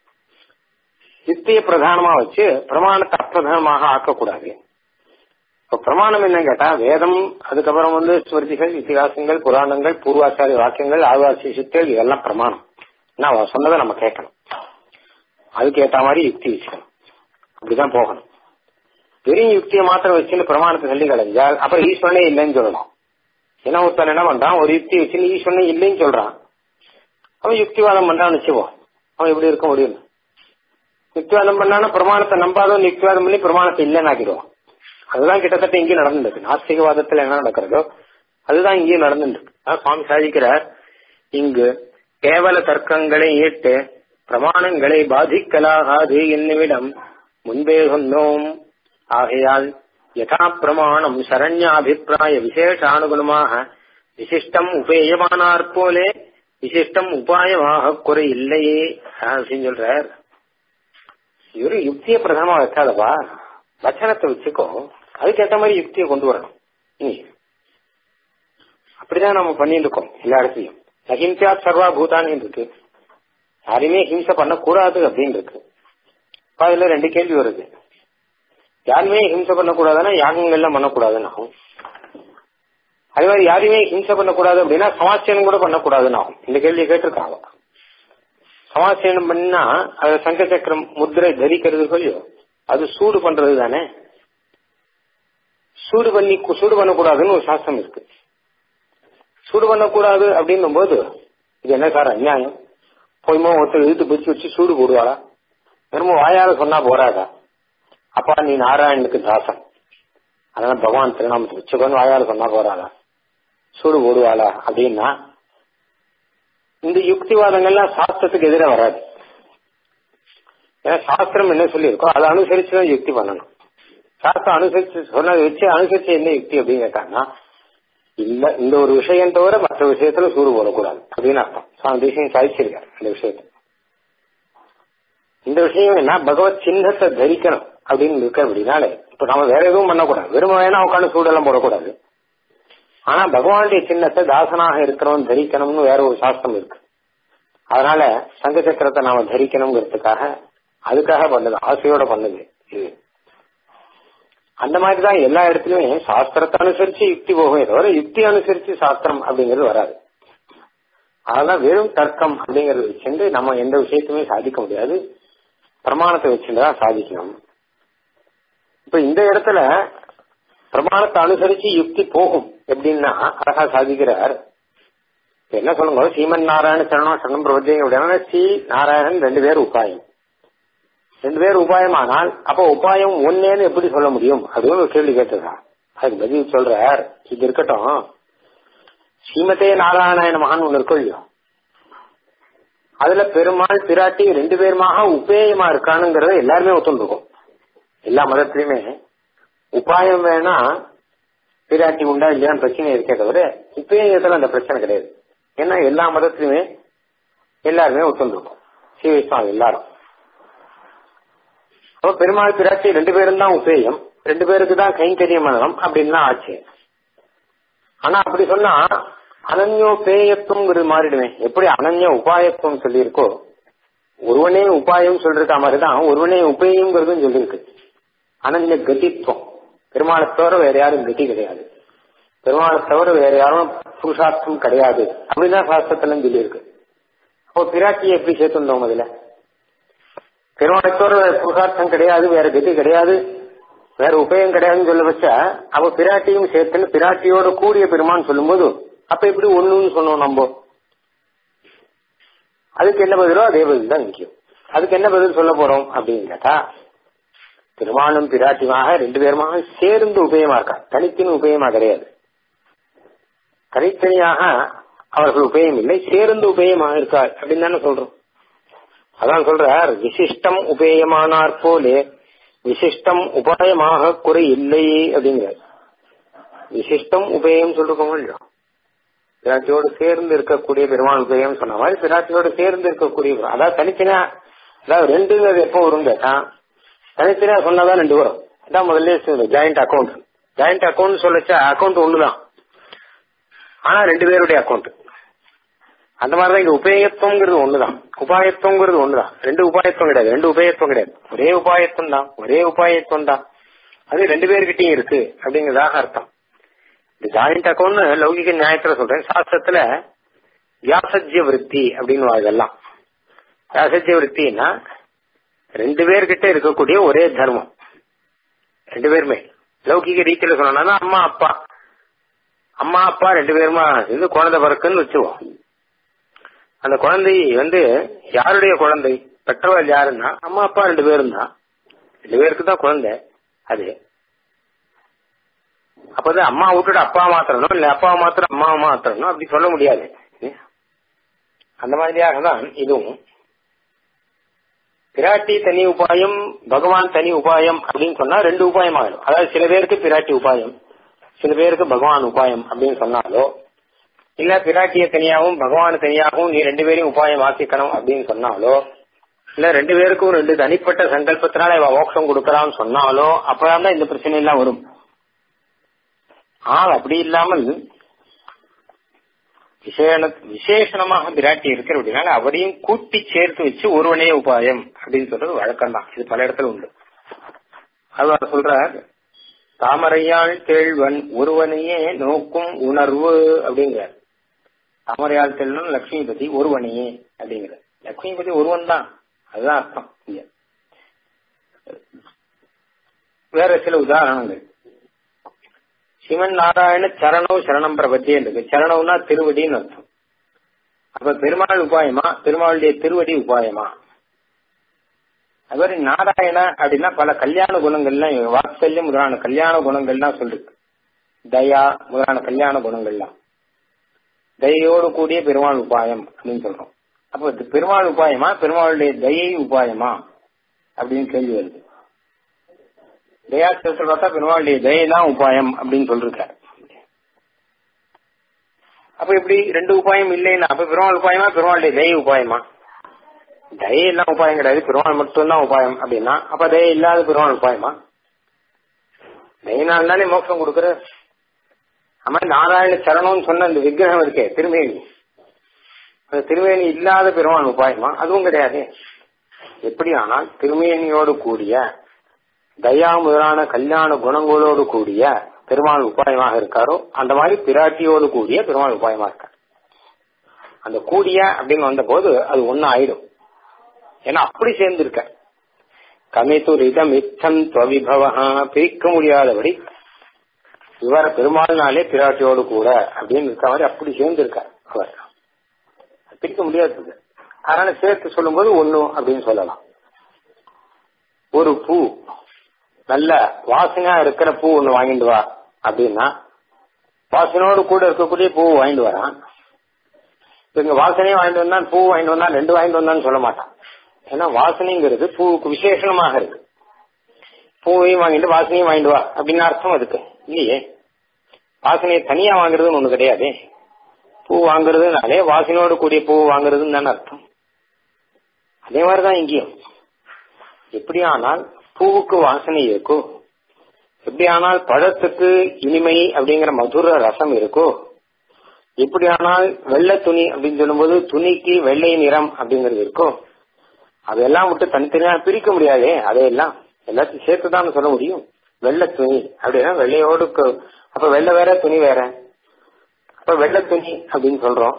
யுக்தியை பிரதானமா வச்சு பிரமாணத்தை அப்பிரதானமாக ஆக்கக்கூடாது இப்ப பிரமாணம் என்ன கேட்டா வேதம் அதுக்கப்புறம் வந்து ஸ்மிருதிகள் இத்திகாசங்கள் புராணங்கள் பூர்வாச்சாரிய வாக்கியங்கள் ஆழ்வாசி சித்தல் இதெல்லாம் பிரமாணம் நான் சொன்னதை நம்ம கேட்கணும் அதுக்கு ஏத்த மாதிரி யுக்தி வச்சுக்கணும் அப்படிதான் போகணும் வெறும் யுக்தியை மாத்திரம் வச்சுன்னு பிரமாணத்தை சொல்லி கலைஞ்சால் அப்புறம் ஈஸ்வரனே இல்லைன்னு சொல்லலாம் ஏன்னா ஒருத்தன் என்ன பண்றான் ஒரு யுக்தி வச்சு நீ சொன்ன இல்லைன்னு சொல்றான் அவன் யுக்திவாதம் பண்றான்னு வச்சுப்போம் அவன் எப்படி இருக்க முடியும் யுக்திவாதம் பண்ணானா பிரமாணத்தை நம்பாதவன் யுக்திவாதம் பண்ணி பிரமாணத்தை இல்லைன்னு ஆக்கிடுவான் அதுதான் கிட்டத்தட்ட இங்கேயும் நடந்துருக்கு நாஸ்திகவாதத்துல என்ன நடக்கிறதோ அதுதான் இங்கேயும் நடந்துருக்கு சுவாமி சாதிக்கிறார் இங்கு கேவல தர்க்கங்களை ஏற்று பிரமாணங்களை பாதிக்கலாகாது என்னுமிடம் முன்பே சொன்னோம் ஆகையால் யதா பிரமாணம் சரண்யாபிப்பிராய விசேஷானுகுணமாக விசிஷ்டம் உபேயமானார் போலே விசிஷ்டம் உபாயமாக குறை இல்லையே அப்படின்னு சொல்றார் இவரு யுக்தியை பிரதமா வைக்காதப்பா வச்சனத்தை வச்சுக்கோ அதுக்கேற்ற மாதிரி யுக்தியை கொண்டு வரணும் இனி அப்படிதான் நம்ம பண்ணிட்டு இருக்கோம் எல்லா இடத்துலயும் அஹிம்சா சர்வா பூதான்னு இருக்கு யாரையுமே ஹிம்சை பண்ணக்கூடாது அப்படின்னு இருக்கு அதுல ரெண்டு கேள்வி வருது யாருமே ஹிம்சை பண்ணக்கூடாதுன்னா யாகங்கள்லாம் பண்ணக்கூடாதுன்னு ஆகும் அதே மாதிரி யாரையுமே ஹிம்சை பண்ணக்கூடாது அப்படின்னா சமாச்சயனம் கூட பண்ணக்கூடாதுன்னு ஆகும் இந்த கேள்வியை கேட்டிருக்காங்க சமாச்சயனம் பண்ணா அது சங்க சக்கரம் முத்திரை தரிக்கிறது சொல்லியோ அது சூடு பண்றது தானே சூடு பண்ணி சூடு பண்ணக்கூடாதுன்னு ஒரு சாஸ்திரம் இருக்கு சூடு பண்ணக்கூடாது அப்படின்னும் போது இது என்ன சார் அநியாயம் போய்மோ ஒருத்தர் இழுத்து பிடிச்சி வச்சு சூடு போடுவாளா வெறும் வாயால சொன்னா போறாதா அப்பா நீ நாராயணனுக்கு தாசன் அதனால பகவான் திருநாமத்தை வச்சுக்கோன்னு வாயால சொன்னா போறாளா சூடு போடுவாளா அப்படின்னா இந்த யுக்திவாதங்கள்லாம் சாஸ்திரத்துக்கு எதிராக வராது ஏன்னா சாஸ்திரம் என்ன சொல்லியிருக்கோ அதை அனுசரிச்சு தான் யுக்தி பண்ணணும் சாஸ்திரம் அனுசரிச்சு சொன்னதை வச்சு அனுசரிச்சு என்ன யுக்தி அப்படின்னு கேட்டாங்கன்னா இல்ல இந்த ஒரு விஷயம் தவிர மற்ற விஷயத்துல சூடு போடக்கூடாது அப்படின்னு அர்த்தம் சுவாமி தேசியம் சாதிச்சிருக்காரு இந்த விஷயத்த இந்த விஷயம் என்ன பகவத் சின்னத்தை தரிக்கணும் அப்படின்னு இருக்க அப்படின்னாலே இப்ப நம்ம வேற எதுவும் பண்ணக்கூடாது வெறும் வேணா உட்காந்து சூடெல்லாம் போடக்கூடாது ஆனா பகவானுடைய சின்னத்தை தாசனாக இருக்கிறவன் தரிக்கணும்னு வேற ஒரு சாஸ்திரம் இருக்கு அதனால சங்க சக்கரத்தை நாம தரிக்கணுங்கிறதுக்காக அதுக்காக பண்ணுது ஆசையோட பண்ணுது இது அந்த மாதிரிதான் எல்லா இடத்துலயுமே சாஸ்திரத்தை அனுசரிச்சு யுக்தி போகும் தவிர யுக்தி அனுசரிச்சு சாஸ்திரம் அப்படிங்கிறது வராது அதெல்லாம் வெறும் தர்க்கம் அப்படிங்கறத வச்சுட்டு நம்ம எந்த விஷயத்தையுமே சாதிக்க முடியாது பிரமாணத்தை வச்சுதான் சாதிக்கணும் இப்ப இந்த இடத்துல பிரமாணத்தை அனுசரிச்சு யுக்தி போகும் எப்படின்னா அழகா சாதிக்கிறார் என்ன சொல்லுங்க சீமன் நாராயண சரணம் சரணம் பிரபத்தியம் அப்படின்னா சி நாராயணன் ரெண்டு பேர் உபாயம் ரெண்டு பேர் உபாயமானால் அப்ப உபாயம் ஒன்னேன்னு எப்படி சொல்ல முடியும் அப்படின்னு ஒரு கேள்வி கேட்டதா அதுக்கு பதில் சொல்றார் இது இருக்கட்டும் ஸ்ரீமதே நாராயண மகான் ஒண்ணு இருக்கும் இல்லையோ அதுல பெருமாள் பிராட்டி ரெண்டு பேருமாக உபேயமா இருக்கானுங்கிறத எல்லாருமே ஒத்துருக்கும் எல்லா மதத்திலயுமே உபாயம் வேணா பிராட்டி உண்டா இல்லையான்னு பிரச்சனை இருக்கே தவிர உபேயத்துல அந்த பிரச்சனை கிடையாது ஏன்னா எல்லா மதத்திலுமே எல்லாருமே ஒத்துருக்கும் சீவிஸ்வாமி எல்லாரும் அப்ப பெருமாள் பிராட்டி ரெண்டு பேரும் தான் உபேயம் ரெண்டு பேருக்கு தான் கைங்கரிய மனம் அப்படின்னு தான் ஆச்சு ஆனா அப்படி சொன்னா அனன்யோபேயத்துவங்கிறது மாறிடுவேன் எப்படி அனன்ய உபாயத்துவம் சொல்லியிருக்கோ ஒருவனே உபாயம் சொல்லிருக்க மாதிரிதான் ஒருவனே உபேயங்கிறதும் சொல்லியிருக்கு அனன்ய கதித்துவம் பெருமாளை தவிர வேற யாரும் கதி கிடையாது பெருமாளை தவிர வேற யாரும் புருஷார்த்தம் கிடையாது அப்படிதான் சாஸ்திரத்துல சொல்லியிருக்கு அப்போ பிராட்டியை எப்படி சேர்த்துருந்தோம் அதுல பெருமாளை தவிர வேற புருஷார்த்தம் கிடையாது வேற கதி கிடையாது வேற உபயம் கிடையாதுன்னு சொல்ல வச்சா அவ பிராட்டியும் சேர்த்துன்னு பிராட்டியோட கூடிய பெருமான்னு சொல்லும்போது அப்ப எப்படி ஒண்ணுன்னு சொன்னோம் நம்ம அதுக்கு என்ன பதிலோ அதே பதில் தான் முக்கியம் அதுக்கு என்ன பதில் சொல்ல போறோம் அப்படின்னு கேட்டா பெருமாளும் பிராட்டியுமாக ரெண்டு பேருமாக சேர்ந்து உபயமா இருக்கா தனித்தின் உபயமா கிடையாது தனித்தனியாக அவர்கள் உபயம் இல்லை சேர்ந்து உபயமாக இருக்கார் அப்படின்னு தானே சொல்றோம் அதான் சொல்றார் விசிஷ்டம் உபேயமானார் போலே விசிஷ்டம் உபாயமாக குறை இல்லை அப்படிங்கிறார் விசிஷ்டம் உபயம் சொல்லிருக்கோம் இல்லையா பிராட்டியோடு சேர்ந்து இருக்கக்கூடிய பெருமாள் உபயம் சொன்ன மாதிரி பிராட்டியோடு சேர்ந்து இருக்கக்கூடிய அதாவது தனித்தனியா அதாவது ரெண்டுங்கிறது எப்போ வரும் கேட்டா தனித்தனியா சொன்னாதான் ரெண்டு வரும் அதான் முதல்ல ஜாயிண்ட் அக்கௌண்ட் ஜாயிண்ட் அக்கௌண்ட் சொல்லச்சா அக்கௌண்ட் ஒண்ணுதான் ஆனா ரெண்டு பேருடைய அக்கௌண்ட் அந்த மாதிரிதான் இங்க உபயத்துவங்கிறது ஒண்ணுதான் உபாயத்துவங்கிறது ஒண்ணுதான் ரெண்டு உபாயத்துவம் கிடையாது ரெண்டு உபயத்துவம் கிடையாது ஒரே உபாயத்துவம் தான் ஒரே உபாயத்துவம் தான் அது ரெண்டு பேர்கிட்டயும் இருக்கு அப்படிங்கறதாக அர்த்தம் இந்த ஜாயிண்ட் அக்கௌண்ட் லௌகிக நியாயத்துல சொல்றேன் சாஸ்திரத்துல வியாசஜ்ய விருத்தி அப்படின்னு இதெல்லாம் வியாசஜ்ய விருத்தின்னா ரெண்டு பேர்கிட்ட இருக்கக்கூடிய ஒரே தர்மம் ரெண்டு பேருமே லௌகிக ரீதியில சொன்னா அம்மா அப்பா அம்மா அப்பா ரெண்டு பேருமா இது குழந்தை பிறக்குன்னு வச்சுவோம் அந்த குழந்தை வந்து யாருடைய குழந்தை பெற்றவர் யாருன்னா அம்மா அப்பா ரெண்டு பேரும் தான் ரெண்டு பேருக்கு தான் குழந்தை அது அப்பதான் அம்மா விட்டுட்டு அப்பா மாத்திரணும் இல்ல அப்பா மாத்திரம் அம்மாவை மாத்திரணும் அப்படி சொல்ல முடியாது அந்த மாதிரியாக தான் இதுவும் பிராட்டி தனி உபாயம் பகவான் தனி உபாயம் அப்படின்னு சொன்னா ரெண்டு உபாயம் ஆகும் அதாவது சில பேருக்கு பிராட்டி உபாயம் சில பேருக்கு பகவான் உபாயம் அப்படின்னு சொன்னாலோ இல்ல பிராட்டிய தனியாகவும் பகவான் தனியாகவும் நீ ரெண்டு பேரையும் உபாயம் ஆக்கிக்கணும் அப்படின்னு சொன்னாலோ இல்ல ரெண்டு பேருக்கும் ரெண்டு தனிப்பட்ட சங்கல்பத்தினால இவ மோட்சம் கொடுக்கறான்னு சொன்னாலோ அப்பதான் தான் இந்த பிரச்சனை எல்லாம் வரும் ஆனால் அப்படி இல்லாமல் விசேஷ விசேஷணமாக பிராட்டி இருக்கிறபடினால அவரையும் கூட்டி சேர்த்து வச்சு ஒருவனே உபாயம் அப்படின்னு சொல்றது வழக்கம் தான் இது பல இடத்துல உண்டு அவர் சொல்றார் தாமரையாள் கேழ்வன் ஒருவனையே நோக்கும் உணர்வு அப்படிங்கிறார் தாமரையாள் கேள்வன் லட்சுமிபதி ஒருவனையே அப்படிங்கிறார் லட்சுமிபதி ஒருவன் தான் அதுதான் அர்த்தம் இங்க வேற சில உதாரணங்கள் சிவன் நாராயண சரணம் சரணம் பிரபத்தியே இருக்கு சரணம்னா திருவடின்னு அர்த்தம் அப்ப பெருமாள் உபாயமா பெருமாளுடைய திருவடி உபாயமா அது நாராயண அப்படின்னா பல கல்யாண குணங்கள்லாம் வாத்சல்யம் முதலான கல்யாண குணங்கள்லாம் சொல்லிருக்கு தயா முதலான கல்யாண குணங்கள்லாம் தயையோடு கூடிய பெருமாள் உபாயம் அப்படின்னு சொல்றோம் அப்ப இது பெருமாள் உபாயமா பெருமாளுடைய தயை உபாயமா அப்படின்னு கேள்வி வருது தயாசிரத்தில் பார்த்தா பெருமாளுடைய தயை தான் உபாயம் அப்படின்னு சொல்லிருக்காரு அப்ப இப்படி ரெண்டு உபாயம் இல்லைன்னா அப்ப பெருமாள் உபாயமா பெருமாளுடைய தயை உபாயமா தயை எல்லாம் உபாயம் கிடையாது பெருமாள் மட்டும்தான் உபாயம் அப்படின்னா அப்ப தயை இல்லாத பெருமாள் உபாயமா தயினால் தானே மோட்சம் கொடுக்குற ஆமா நாராயண சரணம்னு சொன்ன அந்த விக்கிரகம் இருக்கே திருமேனி அந்த திருமேனி இல்லாத பெருமாள் உபாயமா அதுவும் கிடையாது எப்படி ஆனால் திருமேனியோடு கூடிய தயா முதலான கல்யாண குணங்களோடு கூடிய பெருமாள் உபாயமாக இருக்காரோ அந்த மாதிரி பிராட்டியோடு கூடிய பெருமாள் உபாயமா இருக்கார் அந்த கூடிய அப்படின்னு வந்த போது அது ஒன்னு ஆயிடும் ஏன்னா அப்படி சேர்ந்திருக்க கமித்துரிதம் இத்தம் துவவிபவா பிரிக்க முடியாதபடி இவர் பெருமாள்னாலே பிராட்டியோடு கூட அப்படின்னு இருக்க மாதிரி அப்படி சேர்ந்திருக்கார் அவர் பிரிக்க முடியாது அதனால சேர்த்து சொல்லும்போது ஒண்ணு அப்படின்னு சொல்லலாம் ஒரு பூ நல்ல வாசனையா இருக்கிற பூ ஒண்ணு வாங்கிட்டு வா அப்படின்னா வாசனையோடு கூட இருக்கக்கூடிய பூ வாங்கிட்டு வரான் இங்க வாசனையும் வாங்கிட்டு வந்தா பூ வாங்கிட்டு வந்தா ரெண்டு வாங்கிட்டு வந்தான்னு சொல்ல மாட்டான் ஏன்னா வாசனைங்கிறது பூவுக்கு விசேஷமாக இருக்கு பூவையும் வாங்கிட்டு வாசனையும் வாங்கிட்டு வா அப்படின்னு அர்த்தம் அதுக்கு இல்லையே வாசனையை தனியா வாங்குறதுன்னு ஒண்ணு கிடையாது பூ வாங்குறதுனாலே வாசனையோடு கூடிய பூ வாங்குறதுன்னு தானே அர்த்தம் அதே மாதிரிதான் இங்கேயும் எப்படி ஆனால் பூவுக்கு வாசனை இருக்கோ எப்படி ஆனால் பழத்துக்கு இனிமை அப்படிங்கிற மதுர ரசம் இருக்கோ எப்படி ஆனால் வெள்ளை துணி அப்படின்னு சொல்லும்போது துணிக்கு வெள்ளை நிறம் அப்படிங்கிறது இருக்கோ அதெல்லாம் விட்டு தனித்தனியா பிரிக்க முடியாதே அதையெல்லாம் எல்லாத்தையும் சேர்த்து தான் சொல்ல முடியும் வெள்ளை துணி அப்படின்னா வெள்ளையோடு அப்ப வெள்ளை வேற துணி வேற அப்ப வெள்ளை துணி அப்படின்னு சொல்றோம்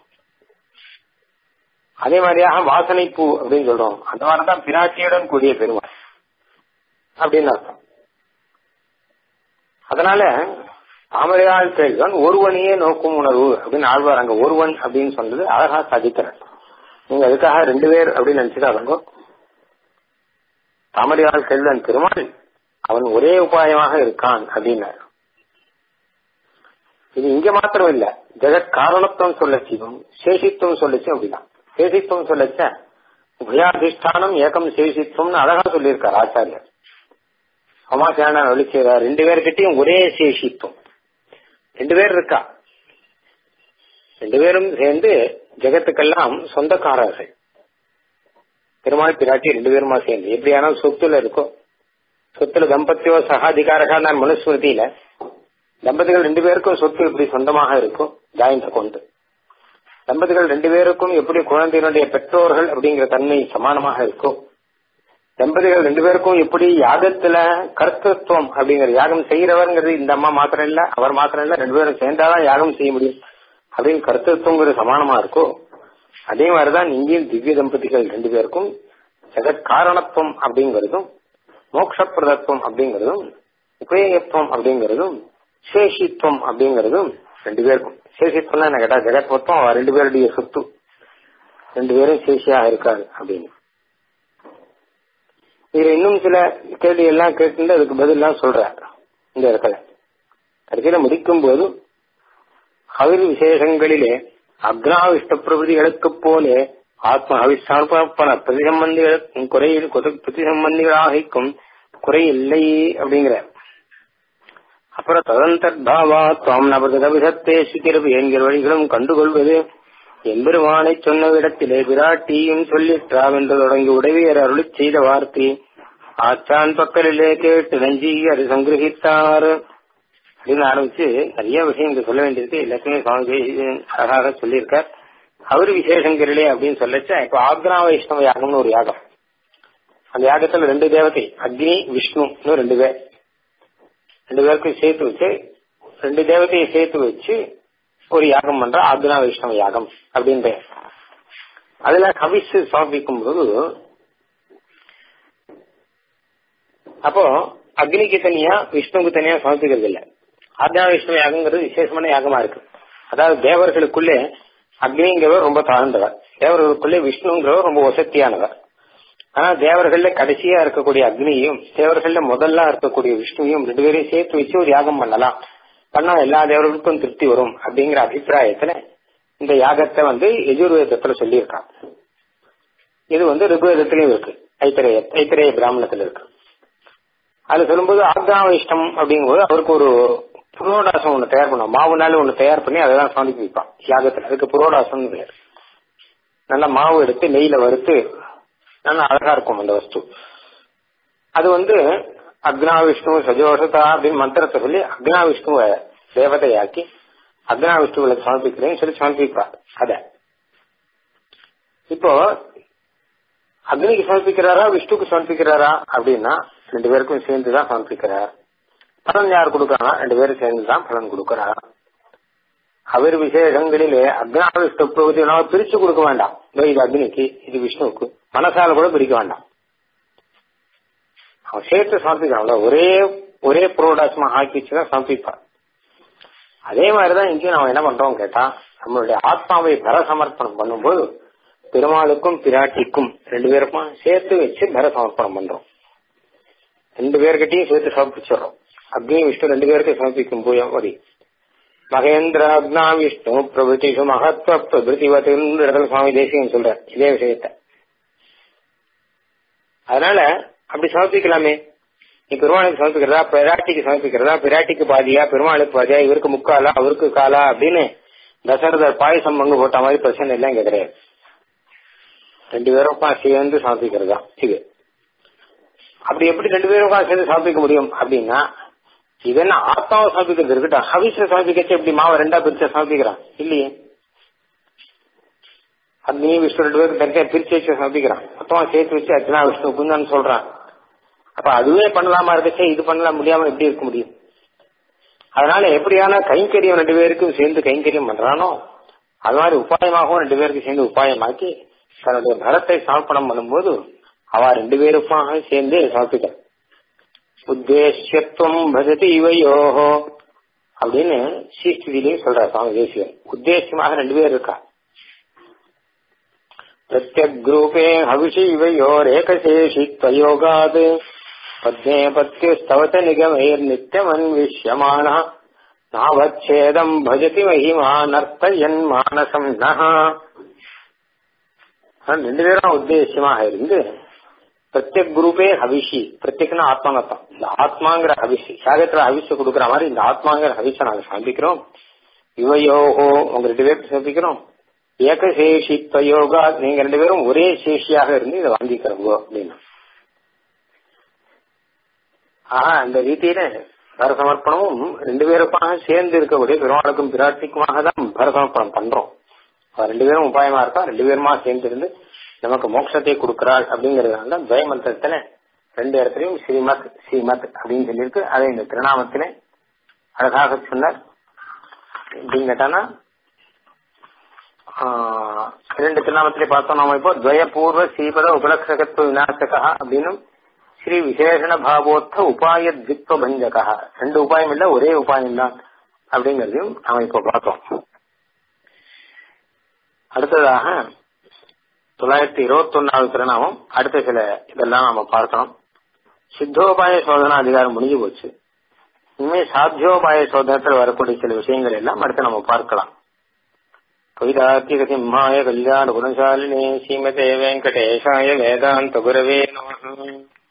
அதே மாதிரியாக வாசனை பூ அப்படின்னு சொல்றோம் அந்த மாதிரிதான் பிராட்டியுடன் கூடிய பெருமாள் அப்படின்னு அர்த்தம் அதனால தாமரையாள் கேள்வன் ஒருவனையே நோக்கும் உணர்வு அப்படின்னு ஆழ்வார் அங்க ஒருவன் அப்படின்னு சொன்னது அழகா சாதிக்கிறார் நீங்க அதுக்காக ரெண்டு பேர் அப்படின்னு நினைச்சுக்காதங்க தாமரையாள் கேள்வன் பெருமாள் அவன் ஒரே உபாயமாக இருக்கான் அப்படின்னார் இது இங்க மாத்திரம் இல்ல ஜெகத் காரணத்துவம் சொல்லச்சியும் சேஷித்துவம் சொல்லச்சும் அப்படிதான் சேஷித்துவம் சொல்லச்ச உபயாதிஷ்டானம் ஏகம் சேஷித்துவம்னு அழகா சொல்லியிருக்கார் ஆச்சாரியர் சமாச்சாரம் வெளிச்சேரார் ரெண்டு பேர்கிட்டயும் ஒரே சேஷித்துவம் ரெண்டு பேர் இருக்கா ரெண்டு பேரும் சேர்ந்து ஜெகத்துக்கெல்லாம் சொந்தக்காரர்கள் பெருமாள் பிராட்டி ரெண்டு பேருமா சேர்ந்து எப்படியானாலும் சொத்துல இருக்கும் சொத்துல தம்பத்தியோ சகாதிகாரகா நான் மனுஸ்மிருதியில தம்பதிகள் ரெண்டு பேருக்கும் சொத்து எப்படி சொந்தமாக இருக்கும் ஜாயிண்ட் அக்கௌண்ட் தம்பதிகள் ரெண்டு பேருக்கும் எப்படி குழந்தையினுடைய பெற்றோர்கள் அப்படிங்கிற தன்மை சமானமாக இருக்கும் தம்பதிகள் ரெண்டு பேருக்கும் எப்படி யாகத்துல கர்த்தத்துவம் அப்படிங்கிற யாகம் செய்யறவர்ங்கிறது இந்த அம்மா மாத்திரம் இல்ல அவர் மாத்திரம் இல்ல ரெண்டு பேரும் சேர்ந்தாதான் யாகம் செய்ய முடியும் அப்படின்னு கர்த்தத்துவங்கிறது சமானமா இருக்கும் அதே மாதிரிதான் இங்கேயும் திவ்ய தம்பதிகள் ரெண்டு பேருக்கும் ஜெகத் காரணத்துவம் அப்படிங்கிறதும் மோட்சப்பிரதத்துவம் அப்படிங்கிறதும் உபயோகத்துவம் அப்படிங்கிறதும் சேஷித்துவம் அப்படிங்கறதும் ரெண்டு பேருக்கும் சேஷித்துவம் என்ன கேட்டா ஜெகத் மொத்தம் அவ ரெண்டு பேருடைய சொத்து ரெண்டு பேரும் சேஷியாக இருக்காரு அப்படின்னு இதுல இன்னும் சில கேள்வி எல்லாம் கேட்டு அதுக்கு பதில் எல்லாம் சொல்றார் இந்த இடத்துல கடைசியில முடிக்கும் போது ஹவிர் விசேஷங்களிலே அக்னாவிஷ்ட பிரபதிகளுக்கு போலே ஆத்ம ஹவிசார்ப்பண பிரதிசம்பந்திகள் குறையில் பிரதிசம்பந்திகளாகிக்கும் குறை இல்லை அப்படிங்கிற அப்புறம் ததந்தர்பாவா துவம் நபதவிதத்தே சுத்திரவு என்கிற வழிகளும் கண்டுகொள்வது எம்பெருமானை சொன்ன இடத்திலே விராட்டியும் சொல்லிற்றாவென்று தொடங்கி உடவியர் அருளி செய்த வார்த்தை ஆச்சான் பக்கலிலே கேட்டு நஞ்சி அது சங்கிரகித்தார் அப்படின்னு ஆரம்பிச்சு நிறைய விஷயம் இங்க சொல்ல வேண்டியிருக்கு எல்லாத்தையுமே சுவாமி அழகாக சொல்லியிருக்கார் அவர் விசேஷங்கிரலே அப்படின்னு சொல்லச்சா இப்ப ஆக்ரா வைஷ்ணவ யாகம்னு ஒரு யாகம் அந்த யாகத்துல ரெண்டு தேவதை அக்னி விஷ்ணு இன்னும் ரெண்டு பேர் ரெண்டு பேருக்கும் சேர்த்து வச்சு ரெண்டு தேவதையை சேர்த்து வச்சு ஒரு யாகம் பண்ற ஆக்னா வைஷ்ணவ யாகம் அப்படின்னு பெயர் அதுல கவிசு சமர்ப்பிக்கும் போது அப்போ அக்னிக்கு தனியா விஷ்ணுவுக்கு தனியா சமர்ப்பிக்கிறது இல்ல ஆக்னா வைஷ்ணவ யாகங்கிறது விசேஷமான யாகமா இருக்கு அதாவது தேவர்களுக்குள்ளே அக்னிங்கிறவர் ரொம்ப தாழ்ந்தவர் தேவர்களுக்குள்ளே விஷ்ணுங்கிறவர் ரொம்ப வசத்தியானவர் ஆனா தேவர்கள்ல கடைசியா இருக்கக்கூடிய அக்னியும் தேவர்கள்ல முதல்ல இருக்கக்கூடிய விஷ்ணுவையும் ரெண்டு பேரையும் சேர்த்து வச்சு ஒரு யாகம் பண்ணலாம் பண்ணா எல்லா தேவர்களுக்கும் திருப்தி வரும் அப்படிங்கிற அபிப்பிராயத்துல இந்த யாகத்தை வந்து எஜுர்வேதத்துல சொல்லியிருக்கான் இது வந்து ரிகுவேதத்திலயும் இருக்கு ஐத்திரேய ஐத்திரேய பிராமணத்துல இருக்கு அது சொல்லும்போது ஆக்னா இஷ்டம் அப்படிங்கும்போது அவருக்கு ஒரு புரோடாசம் ஒண்ணு தயார் பண்ணும் மாவுனால ஒண்ணு தயார் பண்ணி அதை தான் சுவாமிக்கு வைப்பான் யாகத்துல அதுக்கு புரோடாசம் பேர் நல்லா மாவு எடுத்து நெய்ல வறுத்து நல்லா அழகா இருக்கும் அந்த வஸ்து அது வந்து அக்னா விஷ்ணு சஜோஷதா அப்படின்னு மந்திரத்தை சொல்லி அக்னா விஷ்ணுவை தேவதையாக்கி அக்னா விஷ்ணுவுக்கு சமர்ப்பிக்கிறேன்னு சொல்லி சமர்ப்பிப்பா அத இப்போ அக்னிக்கு சமர்ப்பிக்கிறாரா விஷ்ணுக்கு சமர்ப்பிக்கிறாரா அப்படின்னா ரெண்டு பேருக்கும் சேர்ந்து தான் சமர்ப்பிக்கிறார் பலன் யார் கொடுக்கறாங்க ரெண்டு பேரும் சேர்ந்து தான் பலன் கொடுக்கறார் அவர் விசேஷங்களிலே அக்னா விஷ்ணு பிரபுதி பிரிச்சு கொடுக்க வேண்டாம் இது அக்னிக்கு இது விஷ்ணுவுக்கு மனசால கூட பிரிக்க வேண்டாம் அவன் சேர்த்து சமர்ப்பிக்கிறான்ல ஒரே ஒரே புரோடாசமா ஆக்கி வச்சுதான் சமர்ப்பிப்பான் அதே மாதிரிதான் இங்கேயும் நம்ம என்ன பண்றோம் கேட்டா நம்மளுடைய ஆத்மாவை பர சமர்ப்பணம் பண்ணும்போது பெருமாளுக்கும் பிராட்டிக்கும் ரெண்டு பேருக்கும் சேர்த்து வச்சு பர சமர்ப்பணம் பண்றோம் ரெண்டு பேர்கிட்டையும் சேர்த்து சமர்ப்பிச்சிடுறோம் அக்னி விஷ்ணு ரெண்டு பேருக்கும் சமர்ப்பிக்கும் போய் மகேந்திர அக்னா விஷ்ணு பிரபுதிஷு மகத்வ பிரபிருதிவத்துன்னு இடத்துல சுவாமி தேசியம் சொல்ற இதே விஷயத்த அதனால அப்படி சமர்ப்பிக்கலாமே நீ பெருமாளுக்கு சமர்ப்பிக்கிறதா பிராட்டிக்கு சமர்ப்பிக்கிறதா பிராட்டிக்கு பாதியா பெருமாளுக்கு பாதியா இவருக்கு முக்காலா அவருக்கு காலா அப்படின்னு தசரதர் பாயசம் பங்கு போட்ட மாதிரி பிரச்சனை எல்லாம் இங்க கிடையாது ரெண்டு பேரும் சேர்ந்து சமர்ப்பிக்கிறதா இது அப்படி எப்படி ரெண்டு பேரும் சேர்ந்து சமர்ப்பிக்க முடியும் அப்படின்னா இது என்ன ஆத்மாவை சமர்ப்பிக்கிறது இருக்கட்டும் ஹவிச சமர்ப்பிக்கச்சு எப்படி மாவை ரெண்டா பிரிச்சா சமர்ப்பிக்கிறான் இல்லையே அக்னி விஷ்ணு ரெண்டு பேருக்கு தனியா பிரிச்சு வச்சு சமர்ப்பிக்கிறான் மொத்தமா சேர்த்து வச்சு அர்ச்சனா விஷ்ணு குந்தான்னு சொல்றான் அப்ப அதுவே பண்ணலாமா இருக்கச்சே இது பண்ணலாம் முடியாம எப்படி இருக்க முடியும் அதனால எப்படியான கைங்கரியம் ரெண்டு பேருக்கும் சேர்ந்து கைங்கரியம் பண்றானோ அது மாதிரி உபாயமாகவும் ரெண்டு பேருக்கு சேர்ந்து உபாயமாக்கி தன்னுடைய பலத்தை சமர்ப்பணம் பண்ணும்போது அவ ரெண்டு பேருக்காக சேர்ந்து சமர்ப்பிக்கிறான் உத்தேசியத்துவம் பஜதி இவையோஹோ அப்படின்னு ஸ்ரீஸ்திதிலையும் சொல்றார் சுவாமி தேசியம் உத்தேசியமாக ரெண்டு பேர் இருக்கா பிரத்யக்ரூபே ஹவிஷி இவையோரேகசேஷித்வயோகாத் பத்மே பத்யுஸ்தவத நிகமைர் நித்தியமன்விஷ்யமான நாவச்சேதம் பஜதி மகிமா நர்த்தயன் மானசம் நகா ரெண்டு பேரும் உத்தேசியமாக இருந்து பிரத்யக் குரூப்பே ஹவிஷி பிரத்யக்னா ஆத்மானத்தான் இந்த ஆத்மாங்கிற ஹவிஷி யாகத்துல ஹவிஷ கொடுக்குற மாதிரி இந்த ஆத்மாங்கிற ஹவிஷ நாங்க சமர்ப்பிக்கிறோம் யுவயோகோ உங்க ரெண்டு பேருக்கு சமர்ப்பிக்கிறோம் ஏகசேஷித்வ யோகா நீங்க ரெண்டு பேரும் ஒரே சேஷியாக இருந்து இதை வாங்கிக்கிறோங்க அப்படின்னு ஆஹா அந்த ரீதியில பரசமர்ப்பணமும் ரெண்டு பேருக்காக சேர்ந்து இருக்கக்கூடிய பெருமாளுக்கும் பிராட்டிக்குமாக தான் பரசமர்ப்பணம் பண்றோம் ரெண்டு பேரும் உபாயமா இருக்கா ரெண்டு பேருமா சேர்ந்து இருந்து நமக்கு மோட்சத்தை கொடுக்கிறாள் அப்படிங்கறதுனால துவய மந்திரத்துல ரெண்டு இடத்துலயும் ஸ்ரீமத் ஸ்ரீமத் அப்படின்னு சொல்லியிருக்கு அதை இந்த திருநாமத்திலே அழகாக சொன்னார் அப்படின்னு கேட்டானா இரண்டு திருநாமத்திலே பார்த்தோம் நாம இப்போ துவயபூர்வ ஸ்ரீபத உபலட்சகத்துவ விநாசகா அப்படின்னும் ஸ்ரீ விசேஷண பாவோத்த உபாய திக்வ பஞ்சகா ரெண்டு உபாயம் இல்ல ஒரே உபாயம் தான் அப்படிங்கறதையும் நாம இப்ப பார்த்தோம் அடுத்ததாக தொள்ளாயிரத்தி இருபத்தி ஒன்னாவது திருநாமம் அடுத்த சில இதெல்லாம் நாம பார்க்கணும் சித்தோபாய சோதனா அதிகாரம் முடிஞ்சு போச்சு இனிமே சாத்தியோபாய சோதனத்தில் வரக்கூடிய சில விஷயங்கள் எல்லாம் அடுத்து நம்ம பார்க்கலாம் கவிதாத்திக சிம்மாய கல்யாண குணசாலினே ஸ்ரீமதே வெங்கடேஷாய வேதாந்த குரவே நம